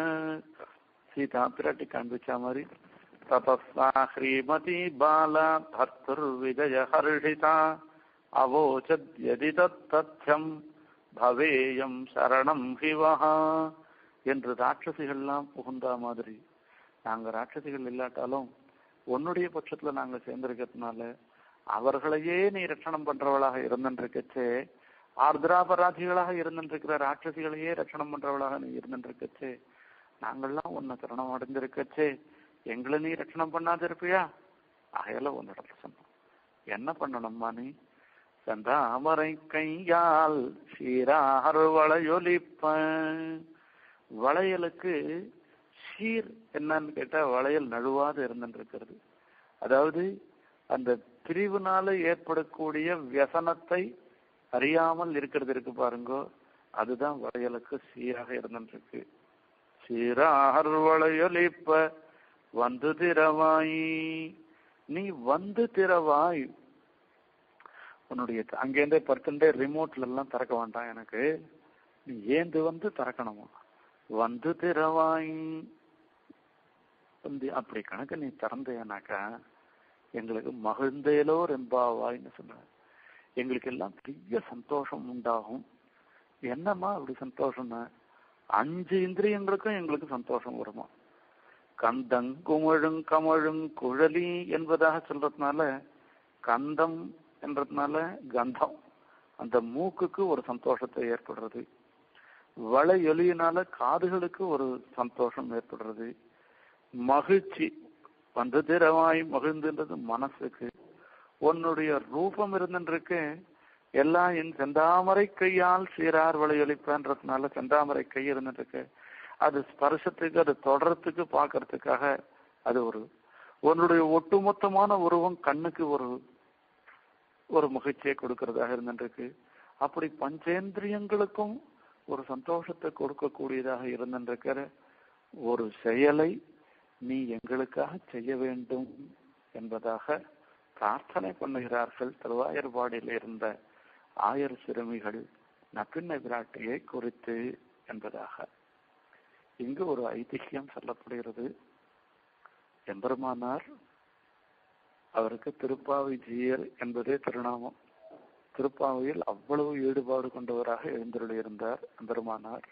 Speaker 1: சீதா பிராட்டி காண்பிச்ச மாதிரி தபஸ்வா ஸ்ரீமதி பாலா பர்த்துர் விஜய ஹர்ஷிதா அவோச்சத் யதி தத்தம் பவேயம் சரணம் ஹிவஹா என்று ராட்சசிகள்லாம் புகுந்தா மாதிரி நாங்க ராட்சசிகள் இல்லாட்டாலும் உன்னுடைய பட்சத்துல நாங்க சேர்ந்திருக்கிறதுனால அவர்களையே நீ ரட்சணம் பண்றவளாக இருந்துருக்கச்சே ஆர்திராபராதிகளாக இருந்துருக்கிற ராட்சசிகளையே ரட்சணம் பண்றவளாக நீ இருந்துருக்கச்சே நாங்கள்லாம் உன்னை சரணம் அடைஞ்சிருக்கச்சே எங்களை நீ ரட்சணம் பண்ணாது இருப்பியா அகையில உன்னிடத்துல சொன்னோம் என்ன பண்ணணும்மா நீ செந்தாமரை கையால் சீரார் வளையொலிப்ப வளையலுக்கு சீர் என்னன்னு கேட்டா வளையல் நழுவாது இருந்துருக்கிறது அதாவது அந்த பிரிவுனால ஏற்படக்கூடிய வியசனத்தை அறியாமல் இருக்கிறது இருக்கு பாருங்க அதுதான் வளையலுக்கு சீராக இருந்துருக்கு சீரார் வளையொலிப்ப வந்து திறவாய் நீ வந்து திறவாய் உன்னுடைய அங்கேருந்தே படுத்துட்டே ரிமோட்ல எல்லாம் திறக்க வேண்டாம் எனக்கு நீ ஏந்து வந்து திறக்கணுமா வந்து திறவாய் வந்து அப்படி கணக்கு நீ திறந்தேனாக்கா எங்களுக்கு மகிழ்ந்தேலோ ரெம்பாவாய்ன்னு சொன்னார் எங்களுக்கு எல்லாம் பெரிய சந்தோஷம் உண்டாகும் என்னம்மா அப்படி சந்தோஷம்னா அஞ்சு இந்திரியங்களுக்கும் எங்களுக்கு சந்தோஷம் வருமா கந்தங் குமழுங் கமழுங் குழலி என்பதாக சொல்றதுனால கந்தம் என்றதுனால கந்தம் அந்த மூக்குக்கு ஒரு சந்தோஷத்தை ஏற்படுறது வளையொலியினால காதுகளுக்கு ஒரு சந்தோஷம் ஏற்படுறது மகிழ்ச்சி வந்து திரவாய் மகிழ்ந்துன்றது மனசுக்கு உன்னுடைய ரூபம் இருந்துருக்கு எல்லாம் என் செந்தாமரை கையால் சீரார் வளையொலிப்பன்றதுனால செந்தாமரை கை இருந்துருக்கு அது ஸ்பர்சத்துக்கு அது தொடரத்துக்கு பார்க்கறதுக்காக அது ஒரு உன்னுடைய ஒட்டுமொத்தமான உருவம் கண்ணுக்கு ஒரு ஒரு மகிழ்ச்சியை கொடுக்கறதாக இருந்துருக்கு அப்படி பஞ்சேந்திரியங்களுக்கும் ஒரு சந்தோஷத்தை கொடுக்கக்கூடியதாக இருந்திருக்கிற ஒரு செயலை நீ எங்களுக்காக செய்ய வேண்டும் என்பதாக பிரார்த்தனை பண்ணுகிறார்கள் திருவாயர்பாடியில் இருந்த ஆயர் சிறுமிகள் நப்பின்ன விராட்டியை குறித்து என்பதாக இங்கு ஒரு ஐதிஹ்யம் சொல்லப்படுகிறது எம்பெருமானார் அவருக்கு திருப்பாவை ஜீயர் என்பதே திருநாமம் திருப்பாவையில் அவ்வளவு ஈடுபாடு கொண்டவராக எழுந்தருளியிருந்தார் எம்பெருமானார்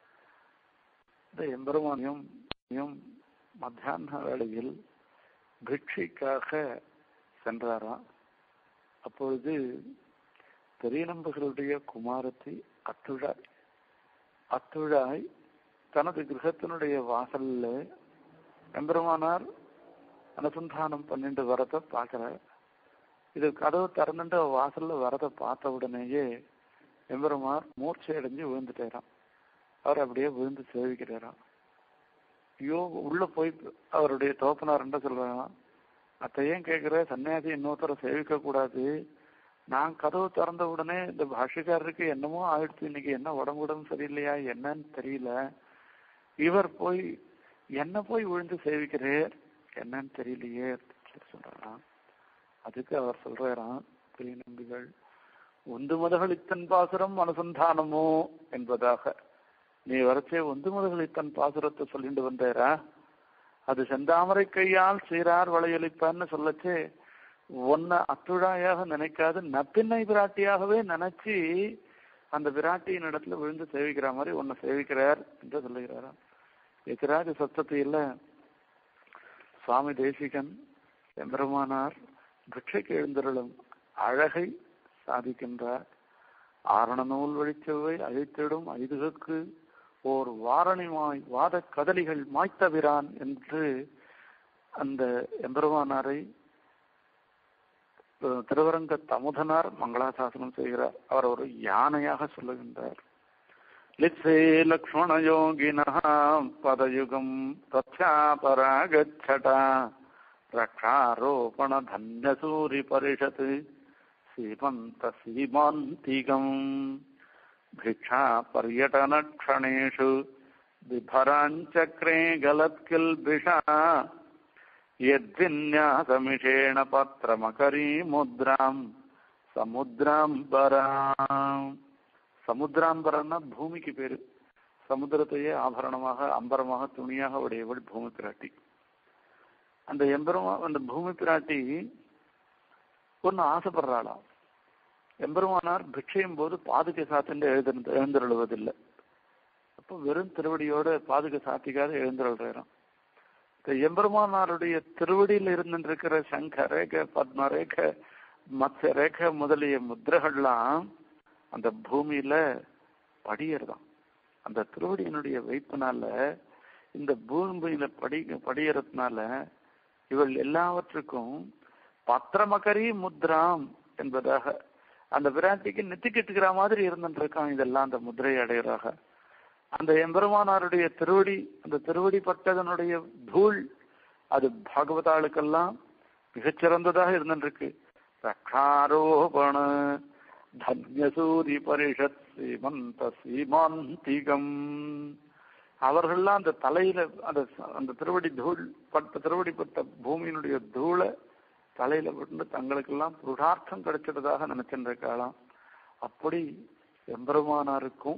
Speaker 1: இந்த எம்பெருமானியும் மத்தியான வேளையில் பிக்ஷைக்காக சென்றாராம் அப்பொழுது பெரிய நம்பர்களுடைய குமாரத்தி அத்துழாய் அத்துழாய் தனது கிரகத்தினுடைய வாசல்ல எம்பெருமானார் அனுசந்தானம் பண்ணிட்டு வரத பார்க்கிறார் இது கதவு திறந்துட்டு வாசல்ல வரத பார்த்த உடனேயே எம்பெருமார் மூர்ச்சை அடைஞ்சு விழுந்துட்டாராம் அவர் அப்படியே விழுந்து சேவிக்கிறாராம் ஐயோ உள்ள போய் அவருடைய தோப்பனார்ன்ற சொல்றாராம் அத்தை ஏன் கேட்கிற சன்னியாசி இன்னொருத்தரை சேவிக்க கூடாது நான் கதவு திறந்த உடனே இந்த பாஷிக்காரருக்கு என்னமோ ஆயிடுச்சு இன்னைக்கு என்ன உடம்பு உடம்பு சரியில்லையா என்னன்னு தெரியல இவர் போய் என்ன போய் விழுந்து சேவிக்கிறேர் என்னன்னு தெரியலையே சரி சொல்றாராம் அதுக்கு அவர் சொல்றாராம் பெரிய நம்பிகள் ஒன்று முதகளித்தன் பாசுரம் அனுசந்தானமோ என்பதாக நீ வரச்சே ஒன்று முதகளித்தன் பாசுரத்தை சொல்லிட்டு வந்தேரா அது செந்தாமரை கையால் சீரார் வளையொலிப்பான்னு சொல்லச்சே ஒன்ன அத்துழாயாக நினைக்காது நப்பின்னை விராட்டியாகவே நினைச்சு அந்த விராட்டியின் இடத்துல விழுந்து சேவிக்கிற மாதிரி உன்னை சேவிக்கிறார் என்று சொல்லுகிறாராம் எதிராஜ சப்தத்தையில் சுவாமி தேசிகன் எம்பெருமானார் பிட்சைக்கு எழுந்தருளும் அழகை சாதிக்கின்றார் ஆரண நூல் வழிச்செவ்வை அழித்திடும் ஐதுகுக்கு ஓர் வாரணிமாய் வாத கதலிகள் மாய்த்தவிரான் என்று அந்த எம்பெருமானாரை திருவரங்க தமுதனார் மங்களாசாசனம் செய்கிறார் அவர் ஒரு யானையாக சொல்லுகின்றார் லிப்சே லக்ஷ்மணயோகினா பதயுகம் தத்யாபராகச்சடா ரக்ஷாரோபண தன்யசூரி பரிஷத் சீமந்த சீமாந்திகம் भिक्षा पर्यटनक्षणेषु बिभराञ्चक्रे गलत्किल्बिषा यद्विन्यासमिषेण पत्रमकरीमुद्राम् சமுத்திராம்பராம் சமுத்திராம்பரம்னா பூமிக்கு பேரு சமுத்திரத்தையே ஆபரணமாக அம்பரமாக துணியாக உடையவள் பூமி பிராட்டி அந்த எம்பெருமா அந்த பூமி பிராட்டி ஒன்னு ஆசைப்படுறாளாம் எம்பெருமானார் பிக்ஷையும் போது பாதுகை சாத்திட்டு எழுந்திருந்து எழுந்தருளுவதில்லை அப்போ வெறும் திருவடியோட பாதுகை சாத்திக்காத எழுந்தருள்றாராம் இந்த எம்பெருமானாருடைய திருவடியில் இருந்திருக்கிற சங்க ரேக பத்ம ரேக மத்ய ரேக முதலிய முத்திரைகள்லாம் அந்த பூமியில படியறதாம் அந்த திருவடியினுடைய வைப்பினால இந்த பூமியில படி படியறதுனால இவள் எல்லாவற்றுக்கும் பத்திரமகரி முத்ராம் என்பதாக அந்த விராட்டிக்கு நெத்திக்கிட்டுக்கிற மாதிரி இருந்துருக்கான் இதெல்லாம் அந்த முதிரை அடையறாக அந்த எம்பெருமானாருடைய திருவடி அந்த திருவடி பட்டதனுடைய தூள் அது பாகவதாளுக்கெல்லாம் மிகச்சிறந்ததாக இருந்துருக்கு ரக்ஷாரோபண தன்யசூரி பரிஷத் சீமந்த சீமாந்திகம் அவர்கள்லாம் அந்த தலையில அந்த அந்த திருவடி தூள் பட்ட திருவடி பட்ட பூமியினுடைய தூளை தலையில விட்டு தங்களுக்கெல்லாம் புருஷார்த்தம் கிடைச்சதாக நினைச்சிருக்காளாம் அப்படி எம்பெருமானாருக்கும்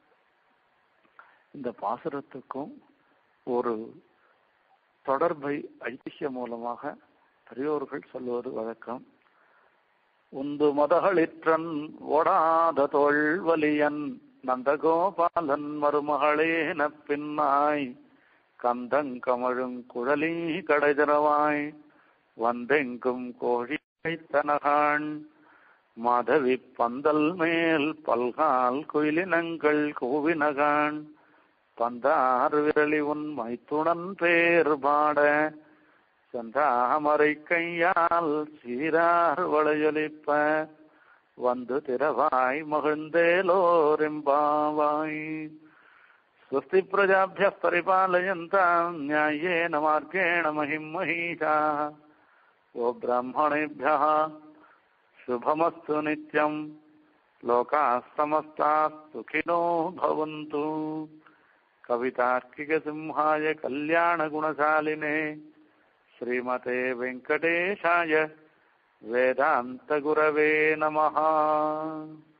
Speaker 1: இந்த பாசுரத்துக்கும் ஒரு தொடர்பை ஐதிஹ்ய மூலமாக பெரியோர்கள் சொல்லுவது வழக்கம் உந்து மதகளிற்றன் ஓடாத தோல்வலியன் நந்தகோபாலன் மருமகளேன பின்னாய் கந்தங்கமழுங் குழலி கடைதரவாய் வந்தெங்கும் கோழி தனகான் மாதவி பந்தல் மேல் பல்கால் குயிலினங்கள் கூவினகான் பந்தார் விரலி உன் மைத்துணன் பேர் பாட செந்தாமரை கையால் சீரார் வளையொலிப்ப வந்து திரவாய் மகிழ்ந்தேலோரெம்பாவாய் स्वस्ति प्रजाभ्यः परिपालयन्ताम् न्याय्येन मार्गेण महिम् महिषाः वो ब्राह्मणेभ्यः शुभमस्तु नित्यम् लोकाः समस्ताः सुखिनो भवन्तु कवितार्किकसिंहाय कल्याणगुणशालिने श्रीमते वेङ्कटेशाय वेदान्तगुरवे नमः